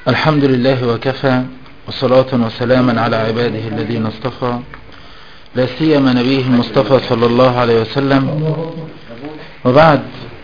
الحمد لله وكفى وصلاة وسلاما على عباده الذين اصطفى لا سيما نبيه المصطفى صلى الله عليه وسلم وبعد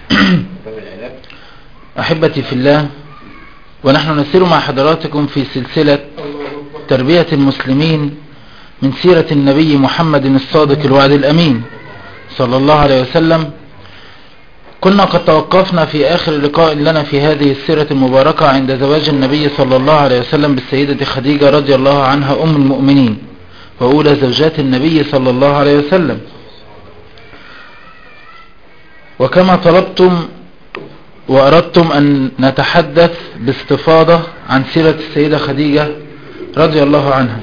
أحبتي في الله ونحن نسير مع حضراتكم في سلسلة تربية المسلمين من سيرة النبي محمد الصادق الوعد الأمين صلى الله عليه وسلم كنا قد توقفنا في آخر لقاء لنا في هذه السيرة المباركة عند زواج النبي صلى الله عليه وسلم بالسيدة خديجة رضي الله عنها أم المؤمنين وأولى زوجات النبي صلى الله عليه وسلم وكما طلبتم وأردتم أن نتحدث باستفاضة عن سيرة السيدة خديجة رضي الله عنها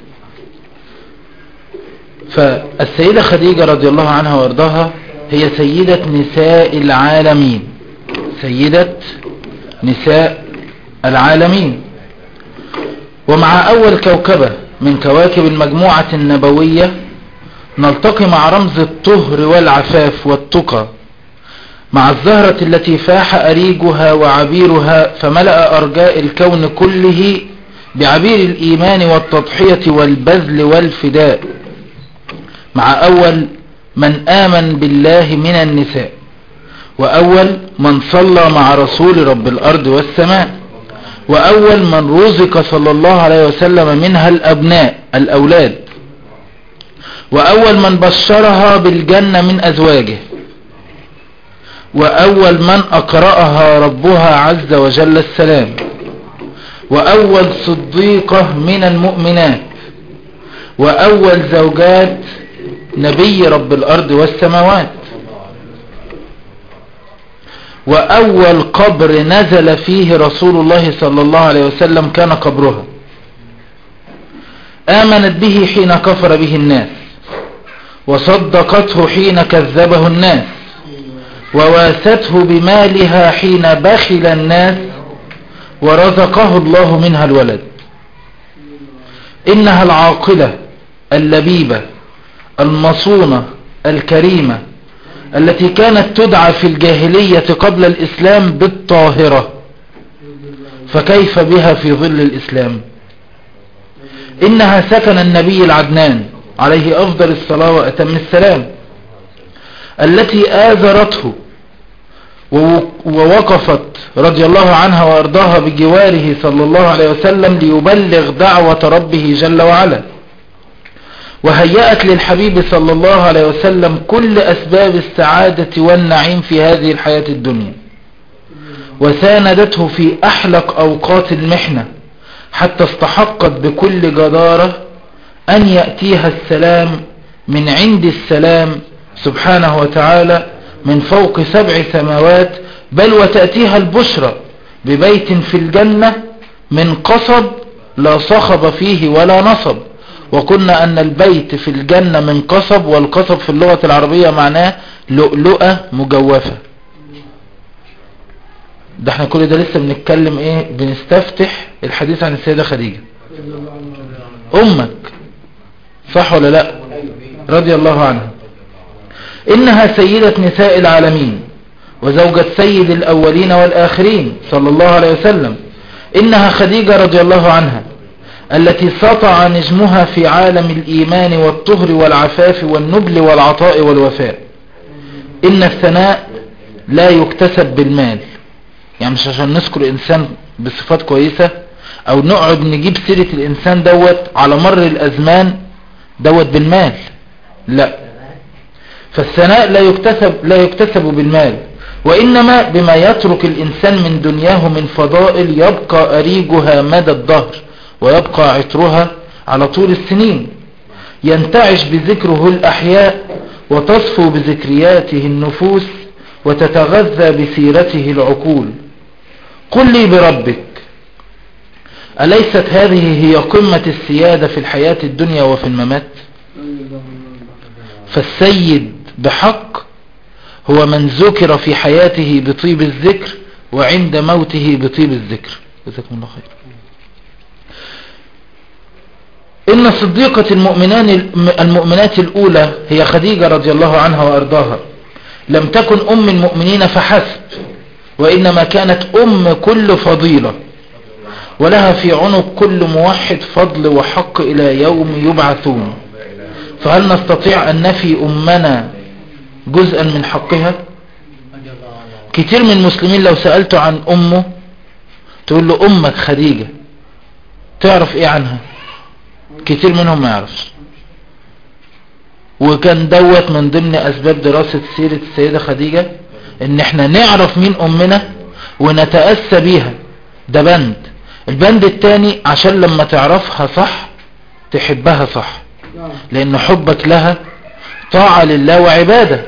فالسيدة خديجة رضي الله عنها وارضاها هي سيدة نساء العالمين سيدة نساء العالمين ومع أول كوكبة من كواكب المجموعة النبوية نلتقي مع رمز الطهر والعفاف والتقى مع الزهرة التي فاح أريجها وعبيرها فملأ أرجاء الكون كله بعبير الإيمان والتضحية والبذل والفداء مع أول من آمن بالله من النساء وأول من صلى مع رسول رب الأرض والسماء وأول من رزق صلى الله عليه وسلم منها الأبناء الأولاد وأول من بشرها بالجنة من أزواجه وأول من أقرأها ربها عز وجل السلام وأول صديقة من المؤمنات وأول زوجات نبي رب الأرض والسماوات وأول قبر نزل فيه رسول الله صلى الله عليه وسلم كان قبرها آمنت به حين كفر به الناس وصدقته حين كذبه الناس وواسته بمالها حين بخل الناس ورزقه الله منها الولد إنها العاقلة اللبيبة المصونة الكريمة التي كانت تدعى في الجاهلية قبل الإسلام بالطاهرة فكيف بها في ظل الإسلام إنها سكن النبي العدنان عليه أفضل الصلاة وأتم السلام التي آذرته ووقفت رضي الله عنها وأرضاها بجواره صلى الله عليه وسلم ليبلغ دعوة ربه جل وعلا وهيأت للحبيب صلى الله عليه وسلم كل أسباب السعادة والنعيم في هذه الحياة الدنيا وساندته في أحلق أوقات المحنة حتى استحقت بكل جدارة أن يأتيها السلام من عند السلام سبحانه وتعالى من فوق سبع سماوات بل وتأتيها البشرى ببيت في الجنة من قصب لا صخب فيه ولا نصب وقلنا أن البيت في الجنة من قصب والقصب في اللغة العربية معناه لؤلؤة مجوفة ده احنا كل ده لسه بنتكلم ايه بنستفتح الحديث عن السيدة خديجة امك صح ولا لا رضي الله عنها انها سيدة نساء العالمين وزوجة سيد الاولين والاخرين صلى الله عليه وسلم انها خديجة رضي الله عنها التي سطع نجمها في عالم الإيمان والطهر والعفاف والنبل والعطاء والوفاء إن الثناء لا يكتسب بالمال يعني مش عشان نذكر إنسان بصفات كويسة أو نقعد نجيب سيرة الإنسان دوت على مر الأزمان دوت بالمال لا فالثناء لا يكتسب, لا يكتسب بالمال وإنما بما يترك الإنسان من دنياه من فضائل يبقى أريجها مدى الدهر ويبقى عطرها على طول السنين ينتعش بذكره الأحياء وتصفو بذكرياته النفوس وتتغذى بسيرته العقول قل لي بربك أليست هذه هي قمة السيادة في الحياة الدنيا وفي الممات فالسيد بحق هو من ذكر في حياته بطيب الذكر وعند موته بطيب الذكر جزاكم الله خير إن صديقة المؤمنان المؤمنات الأولى هي خديجة رضي الله عنها وأرضاها لم تكن أم المؤمنين فحسب وإنما كانت أم كل فضيلة ولها في عنق كل موحد فضل وحق إلى يوم يبعثون فهل نستطيع أن نفي أمنا جزءا من حقها كتير من المسلمين لو سألته عن أمه تقول له أمك خديجة تعرف إيه عنها كتير منهم ما يعرفش وكان دوت من ضمن أسباب دراسة سيرة السيدة خديجة إن احنا نعرف مين أمنا ونتأسى بيها ده بند البند التاني عشان لما تعرفها صح تحبها صح لأن حبك لها طاعة لله وعبادة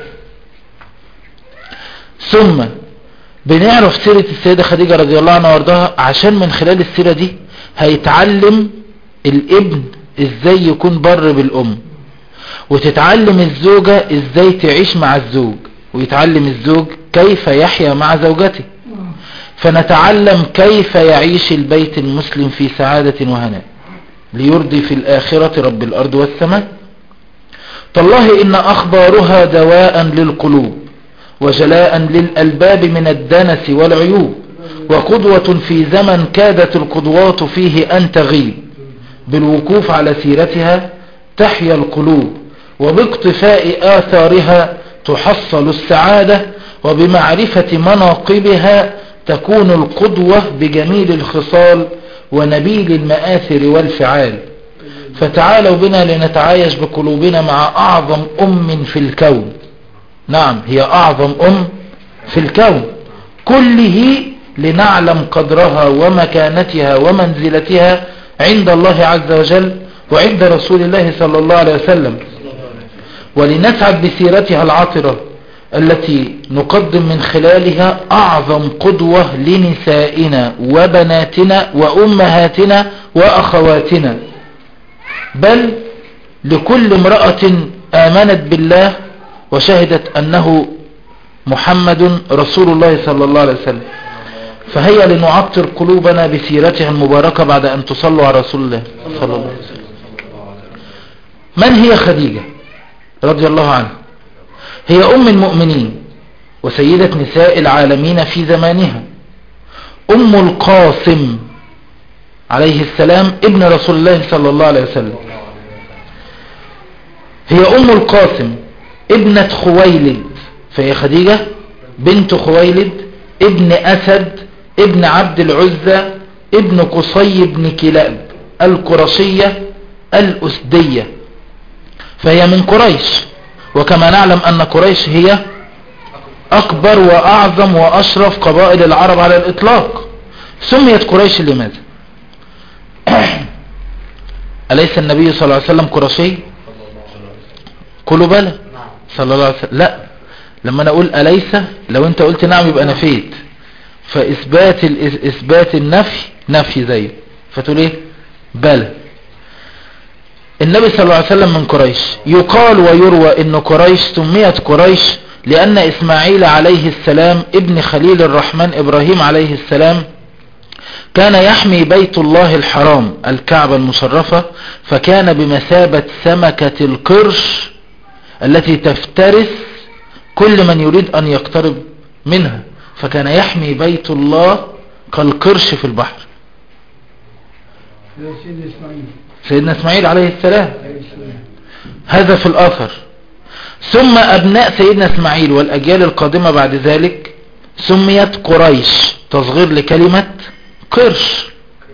ثم بنعرف سيرة السيدة خديجة رضي الله عنها وارضاها عشان من خلال السيرة دي هيتعلم الابن ازاي يكون بر بالام وتتعلم الزوجة ازاي تعيش مع الزوج ويتعلم الزوج كيف يحيا مع زوجته فنتعلم كيف يعيش البيت المسلم في سعادة وهناء ليرضي في الآخرة رب الأرض والسماء تالله إن أخبارها دواء للقلوب وجلاء للألباب من الدنس والعيوب وقدوة في زمن كادت القدوات فيه أن تغيب بالوقوف على سيرتها تحيا القلوب وباقتفاء آثارها تحصل السعادة وبمعرفة مناقبها تكون القدوة بجميل الخصال ونبيل المآثر والفعال فتعالوا بنا لنتعايش بقلوبنا مع أعظم أم في الكون نعم هي أعظم أم في الكون كله لنعلم قدرها ومكانتها ومنزلتها عند الله عز وجل وعند رسول الله صلى الله عليه وسلم ولنسعد بسيرتها العطرة التي نقدم من خلالها أعظم قدوة لنسائنا وبناتنا وأمهاتنا وأخواتنا بل لكل امرأة آمنت بالله وشهدت أنه محمد رسول الله صلى الله عليه وسلم فهيا لنعطر قلوبنا بسيرتها المباركة بعد أن تصلوا على رسول الله صلى الله عليه وسلم من هي خديجة رضي الله عنها هي أم المؤمنين وسيدة نساء العالمين في زمانها أم القاسم عليه السلام ابن رسول الله صلى الله عليه وسلم هي أم القاسم ابنة خويلد فهي خديجة بنت خويلد ابن أسد ابن عبد العزة ابن قصي بن كلاب القرشية الأسدية فهي من قريش وكما نعلم أن قريش هي أكبر وأعظم وأشرف قبائل العرب على الإطلاق سميت قريش لماذا أليس النبي صلى الله عليه وسلم قرشي قولوا بلى صلى الله عليه وسلم لا لما أنا أقول أليس لو أنت قلت نعم يبقى نفيت فإثبات إثبات النفي نفي زيه فتقول إيه بلى النبي صلى الله عليه وسلم من قريش يقال ويروى ان قريش سميت قريش لان اسماعيل عليه السلام ابن خليل الرحمن ابراهيم عليه السلام كان يحمي بيت الله الحرام الكعبة المشرفة فكان بمثابة سمكة القرش التي تفترس كل من يريد ان يقترب منها فكان يحمي بيت الله كالقرش في البحر سيدنا اسماعيل عليه السلام هذا في الاثر ثم ابناء سيدنا اسماعيل والاجيال القادمة بعد ذلك سميت قريش تصغير لكلمة قرش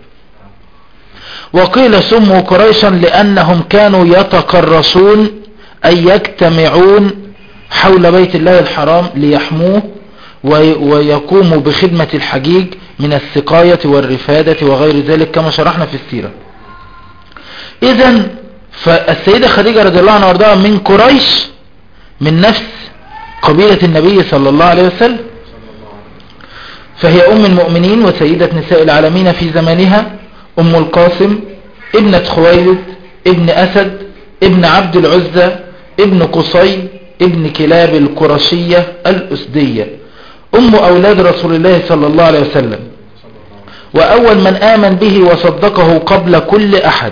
وقيل سموا قريشا لانهم كانوا يتقرصون اي يجتمعون حول بيت الله الحرام ليحموه ويقوموا بخدمة الحجيج من السقاية والرفادة وغير ذلك كما شرحنا في السيرة اذا فالسيدة خديجة رضي الله عنها وارضاها من قريش من نفس قبيلة النبي صلى الله عليه وسلم فهي ام المؤمنين وسيدة نساء العالمين في زمانها ام القاسم ابنة خويلد ابن اسد ابن عبد العزة ابن قصي ابن كلاب القرشية الاسدية ام اولاد رسول الله صلى الله عليه وسلم واول من امن به وصدقه قبل كل احد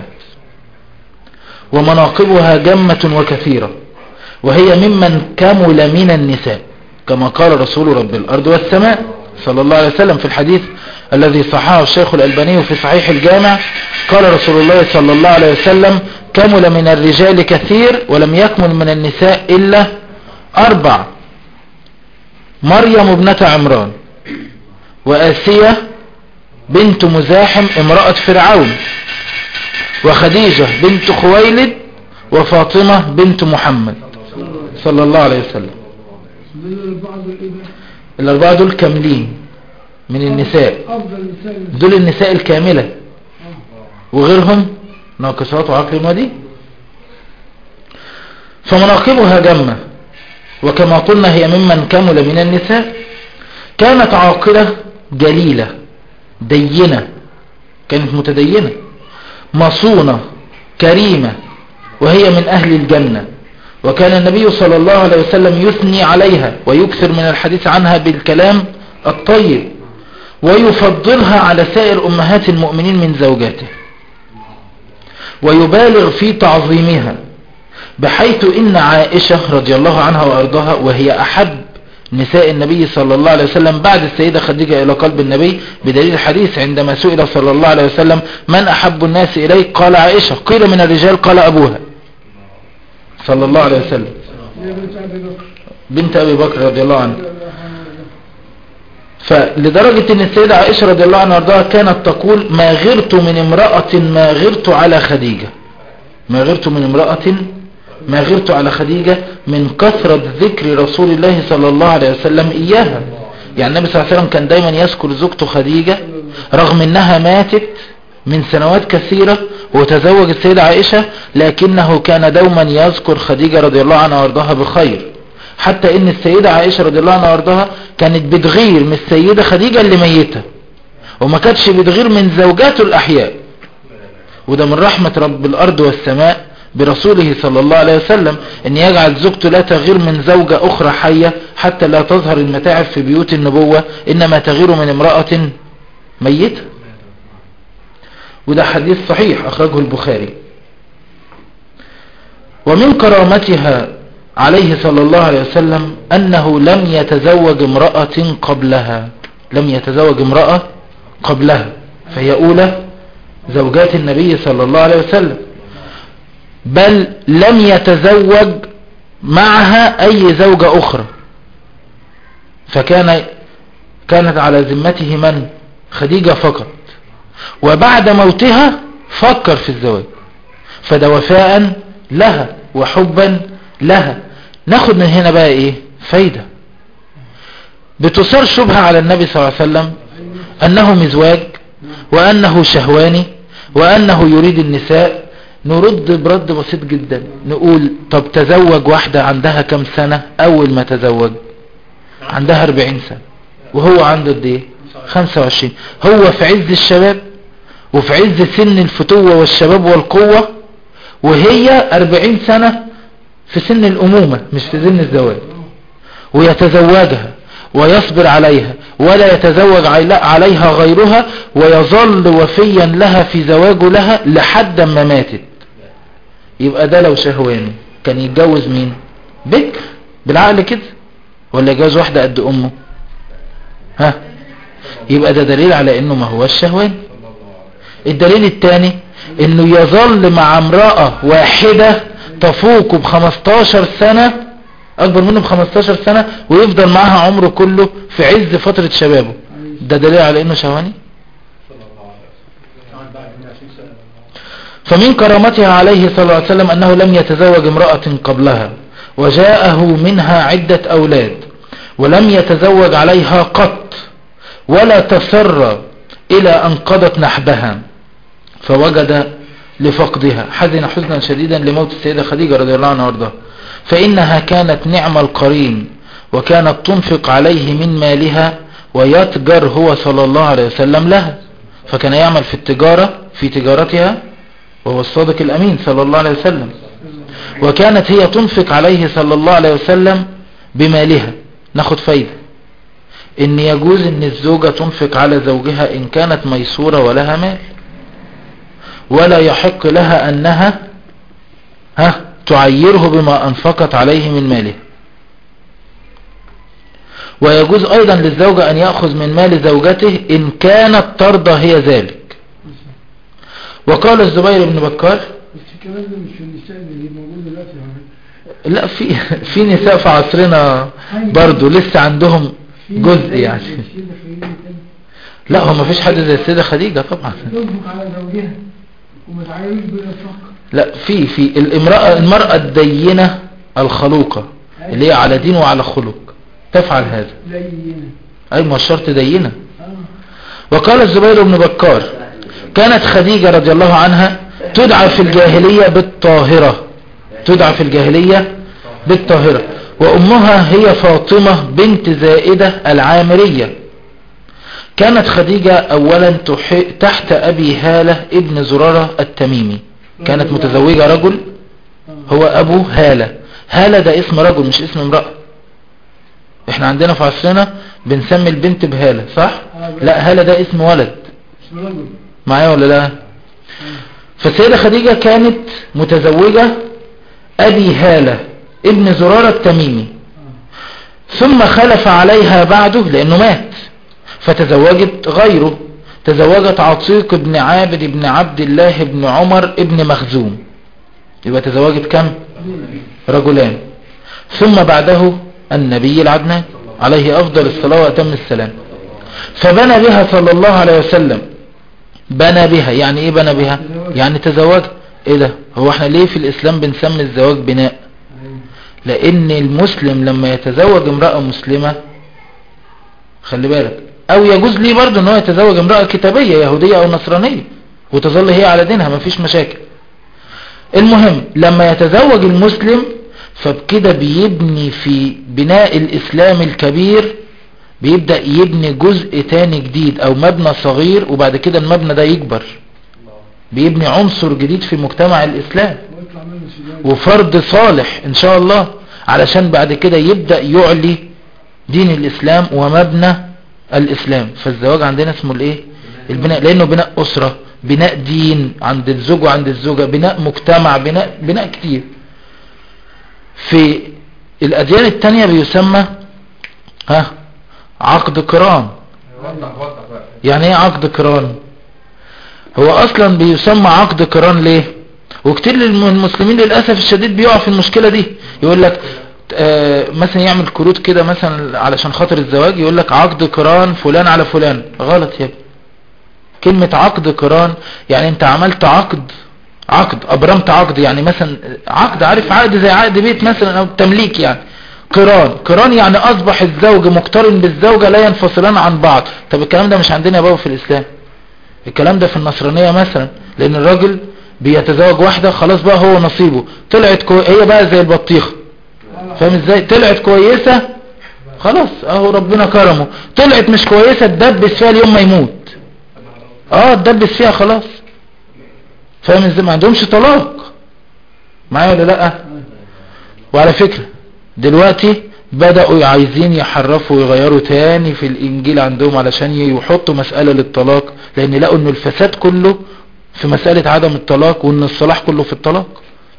ومناقبها جمة وكثيرة وهي ممن كمل من النساء كما قال رسول رب الأرض والسماء صلى الله عليه وسلم في الحديث الذي صححه الشيخ الألباني في صحيح الجامع قال رسول الله صلى الله عليه وسلم كمل من الرجال كثير ولم يكمل من النساء إلا أربع مريم ابنة عمران وآسية بنت مزاحم امرأة فرعون وخديجة بنت خويلد وفاطمة بنت محمد صلى الله عليه وسلم الأربعة دول كاملين من النساء دول النساء الكاملة وغيرهم ناقصات وعقل ودي فمناقبها جمة وكما قلنا هي ممن كمل من النساء كانت عاقلة جليلة دينة كانت متدينة مصونة كريمة وهي من أهل الجنة وكان النبي صلى الله عليه وسلم يثني عليها ويكثر من الحديث عنها بالكلام الطيب ويفضلها على سائر أمهات المؤمنين من زوجاته ويبالغ في تعظيمها بحيث إن عائشة رضي الله عنها وأرضاها وهي أحب نساء النبي صلى الله عليه وسلم بعد السيدة خديجة إلى قلب النبي بدليل الحديث عندما سئل صلى الله عليه وسلم من أحب الناس إليه قال عائشة قيل من الرجال قال أبوها صلى الله عليه وسلم بنت أبي بكر رضي الله عنه فلدرجة ان السيدة عائشة رضي الله عنها وارضاها كانت تقول ما غرت من امرأة ما غرت على خديجة ما غرت من امرأة ما غرت على خديجة من كثرة ذكر رسول الله صلى الله عليه وسلم إياها يعني النبي صلى الله عليه وسلم كان دايما يذكر زوجته خديجة رغم انها ماتت من سنوات كثيرة وتزوج السيدة عائشة لكنه كان دوما يذكر خديجة رضي الله عنها وارضاها بخير حتى ان السيدة عائشة رضي الله عنها وارضاها كانت بتغير من السيدة خديجة اللي ميتة وما كانتش بتغير من زوجاته الأحياء وده من رحمة رب الأرض والسماء برسوله صلى الله عليه وسلم ان يجعل زوجته لا تغير من زوجة اخرى حية حتى لا تظهر المتاعب في بيوت النبوة انما تغير من امرأة ميتة وده حديث صحيح اخرجه البخاري ومن كرامتها عليه صلى الله عليه وسلم انه لم يتزوج امرأة قبلها لم يتزوج امرأة قبلها فهي اولى زوجات النبي صلى الله عليه وسلم بل لم يتزوج معها اي زوجة اخرى فكان كانت على ذمته من خديجة فقط وبعد موتها فكر في الزواج فده وفاء لها وحبا لها ناخد من هنا بقى ايه فايدة بتصار شبهة على النبي صلى الله عليه وسلم انه مزواج وانه شهواني وانه يريد النساء نرد برد بسيط جدا نقول طب تزوج واحدة عندها كم سنة اول ما تزوج عندها 40 سنة وهو عنده قد ايه 25 هو في عز الشباب وفي عز سن الفتوة والشباب والقوة وهي 40 سنة في سن الامومة مش في سن الزواج ويتزوجها ويصبر عليها ولا يتزوج عليها غيرها ويظل وفيا لها في زواجه لها لحد ما ماتت يبقى ده لو شهواني كان يتجوز مين بكر بالعقل كده ولا يتجوز واحدة قد امه ها يبقى ده دليل على انه ما هو الشهواني الدليل الثاني انه يظل مع امرأة واحدة تفوق ب 15 سنة اكبر منه ب 15 سنة ويفضل معها عمره كله في عز فترة شبابه ده دليل على انه شهواني فمن كرامتها عليه صلى الله عليه وسلم أنه لم يتزوج امرأة قبلها وجاءه منها عدة أولاد ولم يتزوج عليها قط ولا تسر إلى أن قضت نحبها فوجد لفقدها حزن حزنا شديدا لموت السيدة خديجة رضي الله عنها وارضاها فإنها كانت نعم القرين وكانت تنفق عليه من مالها ويتجر هو صلى الله عليه وسلم لها فكان يعمل في التجارة في تجارتها وهو الصادق الأمين صلى الله عليه وسلم وكانت هي تنفق عليه صلى الله عليه وسلم بمالها ناخد فايدة ان يجوز ان الزوجة تنفق على زوجها ان كانت ميسورة ولها مال ولا يحق لها انها ها تعيره بما انفقت عليه من ماله ويجوز ايضا للزوجة ان يأخذ من مال زوجته ان كانت ترضى هي ذلك وقال الزبير بن بكار بس الكلام ده مش في النساء اللي موجود دلوقتي يا لا في في نساء في عصرنا برضو لسه عندهم جزء يعني لا هو ما فيش حد زي السيدة خديجة طبعا تنفق على زوجها وما تعيش بالإنفاق لا في في الامرأة المرأة الدينة الخلوقة اللي هي على دين وعلى خلق تفعل هذا لينة اي ما الشرط دينة اه وقال الزبير بن بكار كانت خديجة رضي الله عنها تدعى في الجاهلية بالطاهرة تدعى في الجاهلية بالطاهرة وأمها هي فاطمة بنت زائدة العامرية كانت خديجة أولا تح- تحت أبي هالة ابن زرارة التميمي كانت متزوجة رجل هو أبو هالة هالة ده اسم رجل مش اسم امرأة احنا عندنا في عصرنا بنسمي البنت بهالة صح لا هالة ده اسم ولد اسم رجل معايا ولا لا فالسيدة خديجة كانت متزوجة أبي هالة ابن زرارة التميمي ثم خلف عليها بعده لأنه مات فتزوجت غيره تزوجت عتيق بن عابد بن عبد الله بن عمر ابن مخزوم يبقى تزوجت كم رجلان ثم بعده النبي العدنان عليه أفضل الصلاة وأتم السلام فبنى بها صلى الله عليه وسلم بنى بها يعني ايه بنى بها يعني تزوج ايه ده هو احنا ليه في الاسلام بنسمي الزواج بناء لان المسلم لما يتزوج امرأة مسلمة خلي بالك او يجوز ليه برضه ان هو يتزوج امرأة كتابية يهودية او نصرانية وتظل هي على دينها مفيش مشاكل المهم لما يتزوج المسلم فبكده بيبني في بناء الاسلام الكبير بيبدأ يبني جزء تاني جديد او مبنى صغير وبعد كده المبنى ده يكبر بيبني عنصر جديد في مجتمع الاسلام ويطلع منه سجان وفرد صالح ان شاء الله علشان بعد كده يبدأ يعلي دين الاسلام ومبنى الاسلام فالزواج عندنا اسمه الايه البناء لانه بناء اسرة بناء دين عند الزوج وعند الزوجة بناء مجتمع بناء بناء كتير في الاديان التانية بيسمى ها عقد قران وضح وضح بقى يعني ايه عقد قران هو اصلا بيسمى عقد قران ليه وكتير من المسلمين للاسف الشديد بيقع في المشكله دي يقول لك آه مثلا يعمل كروت كده مثلا علشان خاطر الزواج يقول لك عقد قران فلان على فلان غلط يا ابني كلمه عقد قران يعني انت عملت عقد عقد ابرمت عقد يعني مثلا عقد عارف عقد زي عقد بيت مثلا او تمليك يعني قران قران يعني اصبح الزوج مقترن بالزوجة لا ينفصلان عن بعض طب الكلام ده مش عندنا يا بابا في الاسلام الكلام ده في النصرانية مثلا لان الراجل بيتزوج واحدة خلاص بقى هو نصيبه طلعت كو... هي بقى زي البطيخة فاهم ازاي طلعت كويسة خلاص اهو ربنا كرمه طلعت مش كويسة تدبس فيها اليوم ما يموت اه تدبس فيها خلاص فاهم ازاي ما عندهمش طلاق معايا ولا لا وعلى فكرة دلوقتي بدأوا عايزين يحرفوا ويغيروا تاني في الانجيل عندهم علشان يحطوا مسألة للطلاق لان لقوا ان الفساد كله في مسألة عدم الطلاق وان الصلاح كله في الطلاق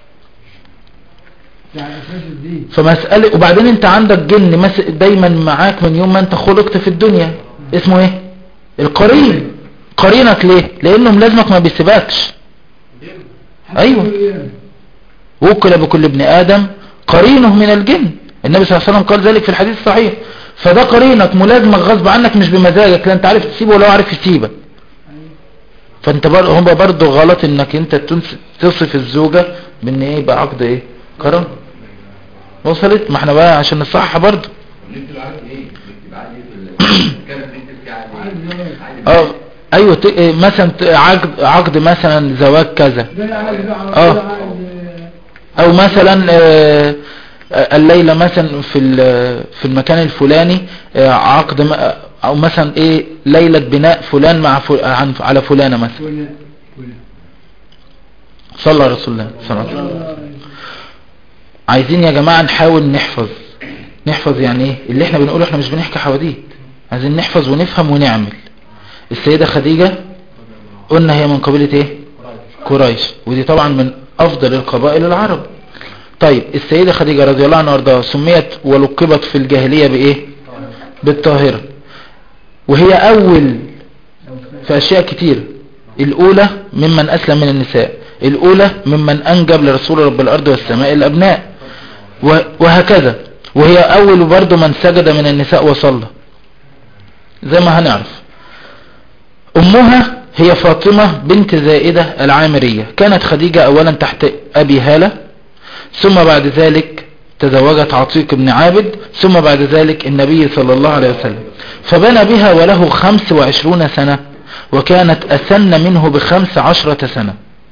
يعني اساس الدين فمسألة وبعدين انت عندك جن مس- دايما معاك من يوم ما انت خلقت في الدنيا اسمه ايه القرين قرينك ليه لانه ملازمك ما بيسيبكش أيوة. القيامة. وكل بكل ابن آدم قرينه من الجن النبي صلى الله عليه وسلم قال ذلك في الحديث الصحيح فده قرينك ملازمك غصب عنك مش بمزاجك لا انت عارف تسيبه ولا هو عارف يسيبك فانت بر... هم برضو غلط انك انت تنس... تصف الزوجة بان ايه يبقى عقد ايه كرم وصلت ما احنا بقى عشان نصحح برضو نكتب عقد ايه نكتب عقد ايه في ال- كانت نكتب في عقد عقد ايه زواج. عقد اه ايوه ت... إيه مثلا ت- عقد عقد مثلا زواج كذا ده العقد ده على آه. طول عقد او مثلا آه، آه، الليلة مثلا في ال- في المكان الفلاني آه، عقد م- او مثلا ايه ليلة بناء فلان مع فل... عن على فلانة مثلا ولا ولا صلى على رسول الله صلى الله عليه وسلم عايزين يا جماعة نحاول نحفظ نحفظ يعني ايه اللي احنا بنقوله احنا مش بنحكي حواديت عايزين نحفظ ونفهم ونعمل السيدة خديجة قلنا هي من قبيلة ايه قريش ودي طبعا من افضل القبائل العرب طيب السيدة خديجة رضي الله عنها وارضاها سميت ولقبت في الجاهلية بايه بالطاهرة وهي أول في أشياء كتير الأولى ممن أسلم من النساء الأولى ممن أنجب لرسول رب الأرض والسماء الأبناء و- وهكذا وهي أول برضو من سجد من النساء وصلى زي ما هنعرف أمها هي فاطمة بنت زائدة العامرية كانت خديجة أولا تحت أبي هالة ثم بعد ذلك تزوجت عتيق بن عابد ثم بعد ذلك النبي صلى الله عليه وسلم فبنى بها وله خمس وعشرون سنة وكانت أسن منه بخمس عشرة سنة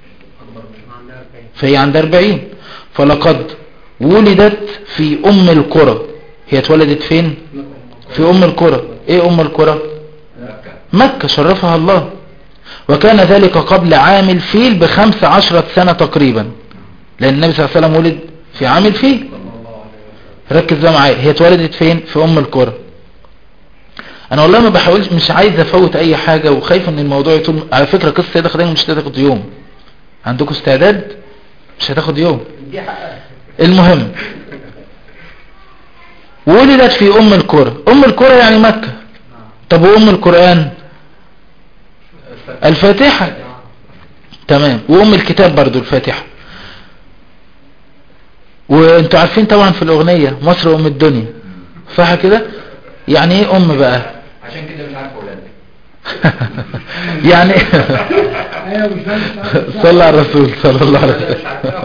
فهي عند أربعين فلقد ولدت في أم القرى هي اتولدت فين في أم القرى ايه أم القرى مكة شرفها الله وكان ذلك قبل عام الفيل بخمس عشرة سنة تقريبا لأن النبي صلى الله عليه وسلم ولد في عام الفيل ركز بقى معايا هي اتولدت فين في أم القرى انا والله ما بحاولش مش عايز افوت اي حاجة وخايف ان الموضوع يطول على فكرة قصة سيدة خديجة مش هتاخد يوم عندكم استعداد مش هتاخد يوم المهم ولدت في ام القرى ام القرى يعني مكة طب وام القرآن الفاتحة تمام وام الكتاب برضو الفاتحة وانتوا عارفين طبعا في الاغنية مصر ام الدنيا صح كده يعني ايه ام بقى عشان كده مش عارف اولادك يعني ايوه مش فاهم صلى على الرسول صلى الله عليه وسلم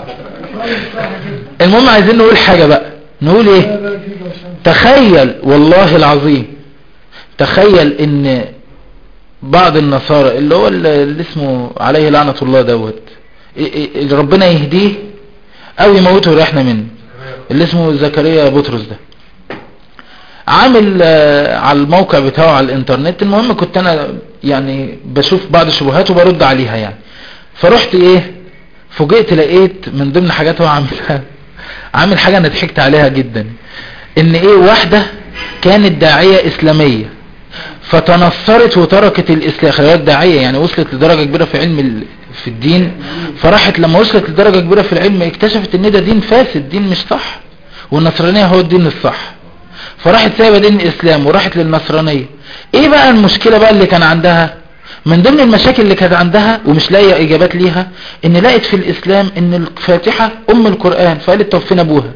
المهم عايزين نقول حاجة بقى نقول ايه تخيل والله العظيم تخيل ان بعض النصارى اللي هو اللي اسمه عليه لعنة الله دوت إيه- إيه- اللي ربنا يهديه او يموته ويريحنا منه اللي اسمه زكريا بطرس ده عامل آه، على الموقع بتاعه على الانترنت المهم كنت انا يعني بشوف بعض الشبهات وبرد عليها يعني فرحت ايه فوجئت لقيت من ضمن حاجات هو عاملها عامل حاجة انا ضحكت عليها جدا ان ايه واحدة كانت داعية اسلامية فتنصرت وتركت الاسلام خلي بالك داعية يعني وصلت لدرجة كبيرة في علم ال... في الدين فراحت لما وصلت لدرجة كبيرة في العلم اكتشفت ان ده دين فاسد دين مش صح والنصرانية هو الدين الصح فراحت سايبة دين الاسلام وراحت للنصرانية ايه بقى المشكلة بقى اللي كان عندها من ضمن المشاكل اللي كانت عندها ومش لاقيه اجابات ليها ان لقت في الاسلام ان الفاتحة ام القرآن فقالت طب فين ابوها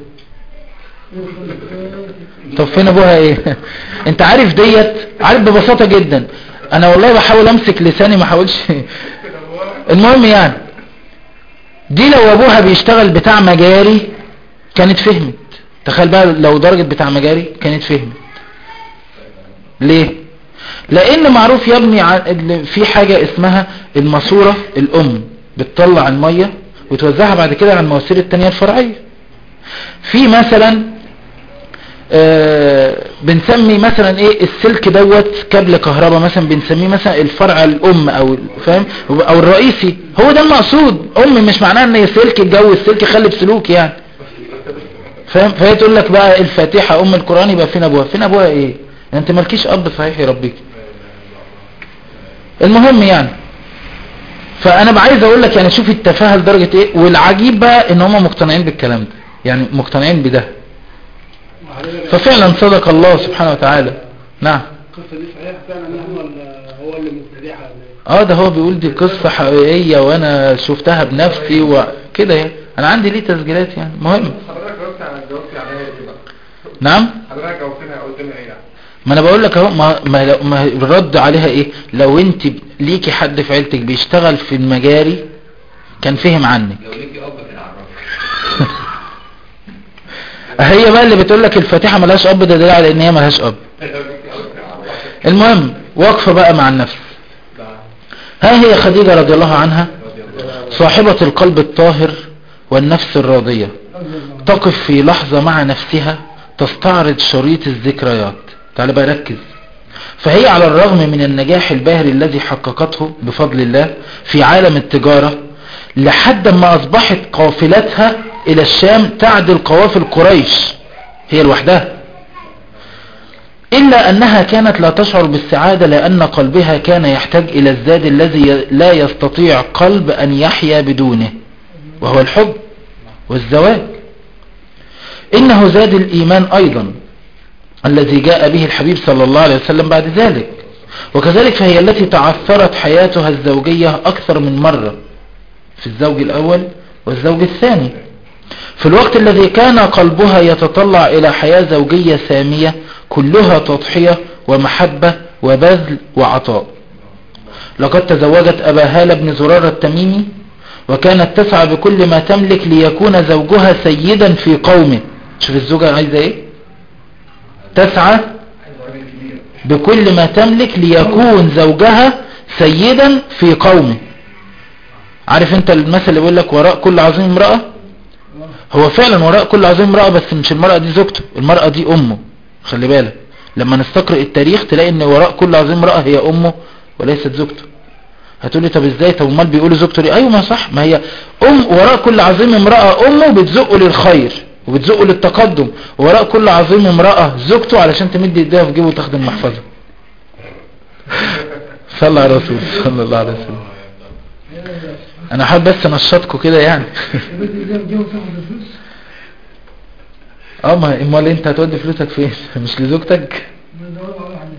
طب فين ابوها ايه انت عارف ديت عارف ببساطة جدا انا والله بحاول امسك لساني ما احاولش المهم يعني دي لو ابوها بيشتغل بتاع مجاري كانت فهمت تخيل بقى لو درجة بتاع مجاري كانت فهمت ليه لان معروف يا ابني ع- ال- في حاجة اسمها الماسورة الام بتطلع المية وتوزعها بعد كده على المواسير التانية الفرعية في مثلا آه، بنسمي مثلا ايه السلك دوت كابل كهرباء مثلا بنسميه مثلا الفرع الام او فاهم او الرئيسي هو ده المقصود ام مش معناها ان هي سلك الجو السلك خلي بسلوك يعني فاهم فهي تقول لك بقى الفاتحة ام القرآن يبقى فين ابوها فين ابوها ايه انت مالكيش اب صحيح يربيك المهم يعني فانا بقى عايز اقول لك يعني شوف التفاهه لدرجه ايه والعجيب بقى ان هم مقتنعين بالكلام ده يعني مقتنعين بده ففعلا صدق الله سبحانه وتعالى نعم القصه دي صحيحه فعلا يعني ولا هو اللي مبتدعها ولا ايه؟ اه ده هو بيقول دي قصة حقيقية وانا شفتها بنفسي وكده يعني انا عندي ليه تسجيلات يعني مهم حضرتك جاوبت على جاوبت عليها ايه بقى نعم حضرتك جاوبتنا قلت لنا ايه يعني ما انا بقول لك اهو ما, ما, لو- ما الرد عليها ايه لو انت ليكي حد في عيلتك بيشتغل في المجاري كان فهم عنك لو ليكي اب كان عرفك هي بقى اللي بتقول لك الفاتحة ملهاش اب ده دليل على ان هي ملهاش اب لو ليكي اب كان عرفك المهم وقفة بقى مع النفس ها هي خديجة رضي الله عنها صاحبة القلب الطاهر والنفس الراضية تقف في لحظة مع نفسها تستعرض شريط الذكريات تعال بقى ركز فهي على الرغم من النجاح الباهر الذي حققته بفضل الله في عالم التجارة لحد ما أصبحت قافلتها إلى الشام تعدل قوافل قريش هي لوحدها إلا أنها كانت لا تشعر بالسعادة لأن قلبها كان يحتاج إلى الزاد الذي لا يستطيع قلب أن يحيا بدونه وهو الحب والزواج إنه زاد الإيمان أيضا الذي جاء به الحبيب صلى الله عليه وسلم بعد ذلك وكذلك فهي التي تعثرت حياتها الزوجية أكثر من مرة في الزوج الأول والزوج الثاني في الوقت الذي كان قلبها يتطلع إلى حياة زوجية سامية كلها تضحية ومحبة وبذل وعطاء لقد تزوجت أبا هالة بن زرار التميمي وكانت تسعى بكل ما تملك ليكون زوجها سيدا في قومه شوف الزوجة عايزة ايه تسعى بكل ما تملك ليكون زوجها سيدا في قومه عارف انت المثل اللي بيقول لك وراء كل عظيم امرأة هو فعلا وراء كل عظيم امرأة بس مش المرأة دي زوجته المرأة دي امه خلي بالك لما نستقرئ التاريخ تلاقي ان وراء كل عظيم امرأة هي امه وليست زوجته هتقولي طب ازاي طب امال بيقولوا زوجته ليه ايوه ما صح ما هي ام وراء كل عظيم امرأة امه بتزقه للخير وبتزقه للتقدم وراء كل عظيم امرأة زوجته علشان تمد ايديها في جيبه وتاخد المحفظة صلى على الرسول صلى الله عليه وسلم انا حابب بس انشطكم كده يعني البنت إذا الجو تاخد الفلوس اه ما امال انت هتودي فلوسك فين مش لزوجتك ندور على واحد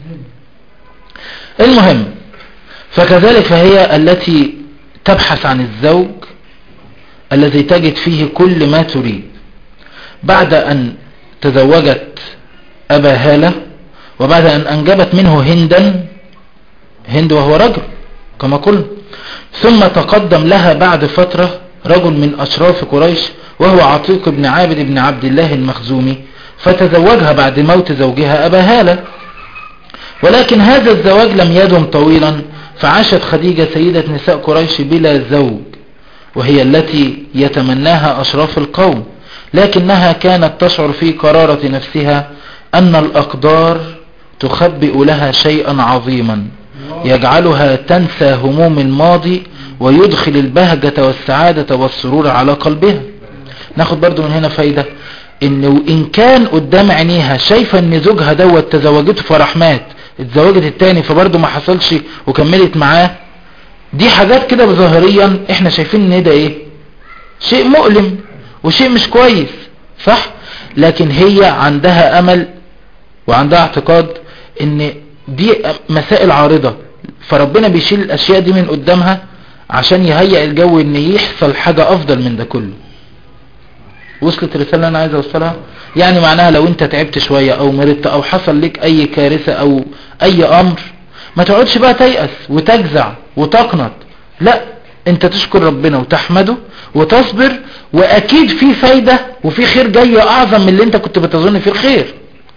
ثاني المهم فكذلك فهي التي تبحث عن الزوج الذي تجد فيه كل ما تريد بعد أن تزوجت أبا هالة وبعد أن أنجبت منه هندا هند وهو رجل كما قلنا ثم تقدم لها بعد فترة رجل من أشراف قريش وهو عتيق بن عابد بن عبد الله المخزومي فتزوجها بعد موت زوجها أبا هالة ولكن هذا الزواج لم يدم طويلا فعاشت خديجة سيدة نساء قريش بلا زوج وهي التي يتمناها أشراف القوم لكنها كانت تشعر في قرارة نفسها أن الأقدار تخبئ لها شيئا عظيما يجعلها تنسى هموم الماضي ويدخل البهجة والسعادة والسرور على قلبها ناخد برضو من هنا فايدة انه ان كان قدام عينيها شايفة ان زوجها دوت تزوجته فرح مات اتزوجت التاني فبرضو ما حصلش وكملت معاه دي حاجات كده ظاهريا احنا شايفين ان ده ايه شيء مؤلم وشيء مش كويس صح لكن هي عندها امل وعندها اعتقاد ان دي مسائل عارضة فربنا بيشيل الاشياء دي من قدامها عشان يهيئ الجو ان يحصل حاجة افضل من ده كله وصلت الرسالة اللي انا عايز اوصلها يعني معناها لو انت تعبت شوية او مرضت او حصل لك اي كارثة او اي امر ما تقعدش بقى تيأس وتجزع وتقنط لا انت تشكر ربنا وتحمده وتصبر واكيد في فايدة وفي خير جاي اعظم من اللي انت كنت بتظن فيه الخير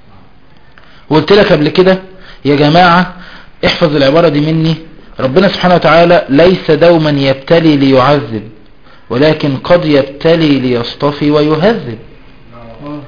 وقلت لك قبل كده يا جماعة احفظ العبارة دي مني ربنا سبحانه وتعالى ليس دوما يبتلي ليعذب ولكن قد يبتلي ليصطفي ويهذب اه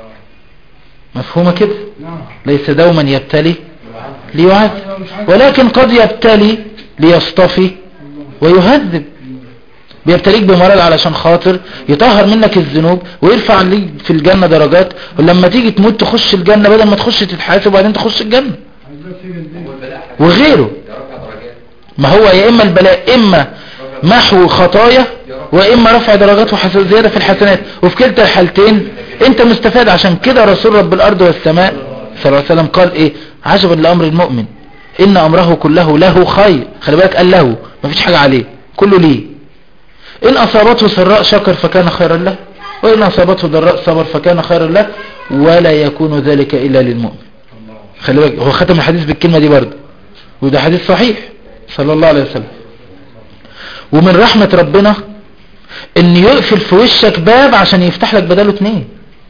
مفهومة كده نعم ليس دوما يبتلي ليعذب ولكن قد يبتلي ليصطفي ويهذب بيبتليك بمرض علشان خاطر يطهر منك الذنوب ويرفع ليك في الجنة درجات ولما تيجي تموت تخش الجنة بدل ما تخش تتحاسب وبعدين تخش الجنة عايزاه سجن دي والبلاء وغيره يا رفع درجات ما هو يا اما البلاء اما محو خطايا واما رفع درجات وحسن زيادة في الحسنات وفي كلتا الحالتين انت مستفاد عشان كده رسول رب الارض والسماء صلى الله عليه وسلم قال ايه عجبا لامر المؤمن ان امره كله له خير خلي بالك قال له ما فيش حاجة عليه كله ليه ان اصابته سراء شكر فكان خيرا له وان اصابته ضراء صبر فكان خيرا له ولا يكون ذلك الا للمؤمن خلي بالك هو ختم الحديث بالكلمة دي برضه وده حديث صحيح صلى الله عليه وسلم ومن رحمة ربنا ان يقفل في وشك باب عشان يفتح لك بداله اتنين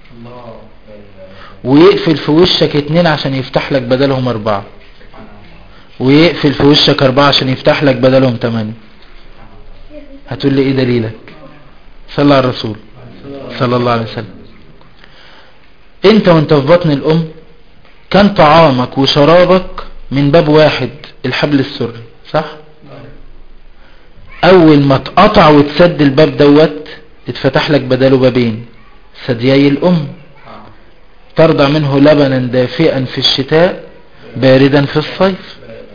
ويقفل في وشك اتنين عشان يفتح لك بدلهم اربعة ويقفل في وشك اربعة عشان يفتح لك بدلهم تمانية هتقول لي ايه دليلك صلى على الرسول صلى الله عليه وسلم انت وانت في بطن الام كان طعامك وشرابك من باب واحد الحبل السري صح اول ما اتقطع وتسد الباب دوت اتفتح لك بداله بابين ثديي الام ترضع منه لبنا دافئا في الشتاء باردا في الصيف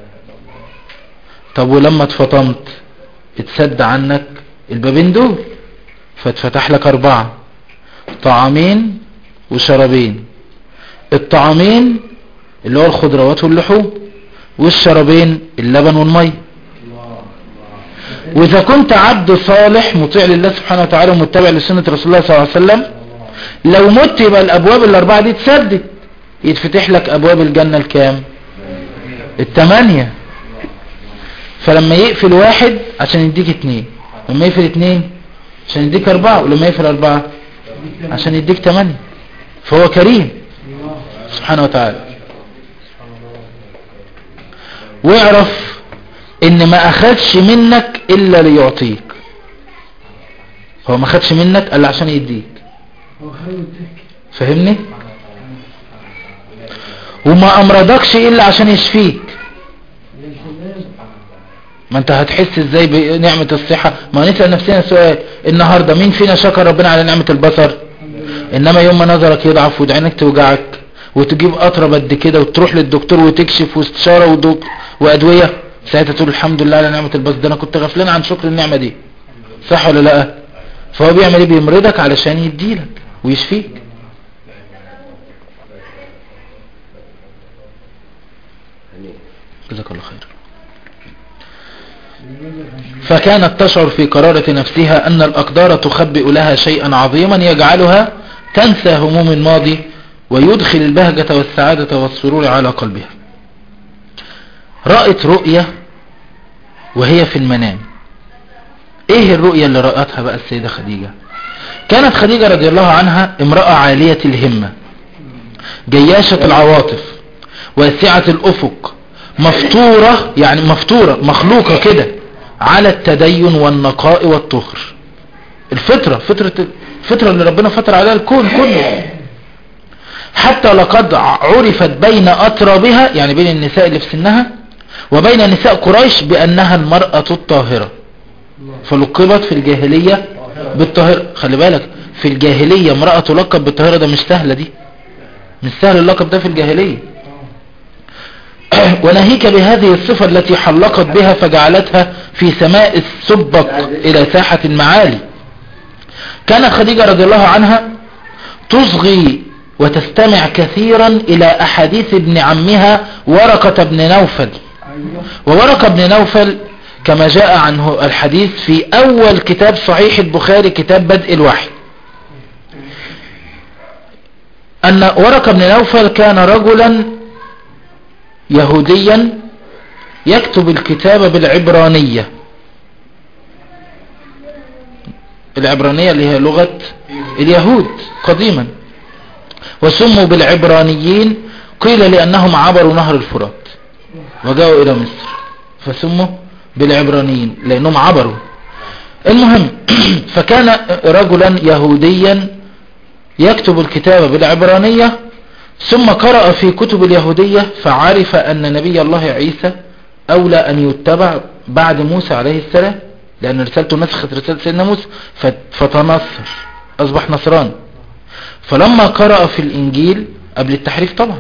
طب ولما اتفطمت اتسد عنك البابين دول فاتفتح لك اربعة طعامين وشرابين الطعامين اللي هو الخضروات واللحوم والشرابين اللبن والمي واذا كنت عبد صالح مطيع لله سبحانه وتعالى ومتبع لسنة رسول الله صلى الله عليه وسلم لو مت يبقى الابواب الاربعة دي تسدد يتفتح لك ابواب الجنة الكام التمانية فلما يقفل واحد عشان يديك اتنين لما يقفل اتنين عشان يديك اربعة ولما يقفل اربعة عشان يديك تمانية فهو كريم سبحانه وتعالى واعرف ان ما اخدش منك الا ليعطيك هو ما اخدش منك الا عشان يديك هو خير الضحك فاهمني وما امرضكش الا عشان يشفيك يا سلام ما انت هتحس ازاي بنعمة الصحة ما نسأل نفسنا سؤال النهاردة مين فينا شكر ربنا على نعمة البصر الحمد لله انما يوم ما نظرك يضعف وعينك توجعك وتجيب قطرة قد كده وتروح للدكتور وتكشف واستشارة ودك وادوية ساعتها تقول الحمد لله على نعمة البصر ده انا كنت غفلان عن شكر النعمة دي صح ولا لا فهو بيعمل ايه بيمرضك علشان يديلك ويشفيك جزاك الله خير فكانت تشعر في قرارة نفسها أن الأقدار تخبئ لها شيئا عظيما يجعلها تنسى هموم الماضي ويدخل البهجة والسعادة والسرور على قلبها رأت رؤية وهي في المنام ايه الرؤية اللي رأتها بقى السيدة خديجة كانت خديجة رضي الله عنها امرأة عالية الهمة جياشة العواطف واسعة الأفق مفطورة يعني مفطورة مخلوقة كده على التدين والنقاء والطهر الفطرة فطرة الفطرة اللي ربنا فطر عليها الكون كله حتى لقد عرفت بين أطرابها يعني بين النساء اللي في سنها وبين نساء قريش بأنها المرأة الطاهرة فلقبت في الجاهلية بالطاهرة خلي بالك في الجاهلية امرأة تلقب بالطاهرة ده مش سهلة دي مش سهل اللقب ده في الجاهلية وناهيك بهذه الصفة التي حلقت بها فجعلتها في سماء السبق إلى ساحة المعالي كانت خديجة رضي الله عنها تصغي وتستمع كثيرا إلى أحاديث ابن عمها ورقة بن نوفل ايوه وورقة بن نوفل كما جاء عنه الحديث في أول كتاب صحيح البخاري كتاب بدء الوحي أن ورقة بن نوفل كان رجلا يهوديا يكتب الكتاب بالعبرانية العبرانية اللي هي لغة اليهود قديما وسموا بالعبرانيين قيل لأنهم عبروا نهر الفرات وجاءوا إلى مصر فسموا بالعبرانيين لأنهم عبروا المهم فكان رجلا يهوديا يكتب الكتاب بالعبرانية ثم قرأ في كتب اليهودية فعرف أن نبي الله عيسى أولى أن يتبع بعد موسى عليه السلام لأن رسالته نسخت رسالة سيدنا موسى فت- فتنصر أصبح نصران فلما قرأ في الإنجيل قبل التحريف طبعا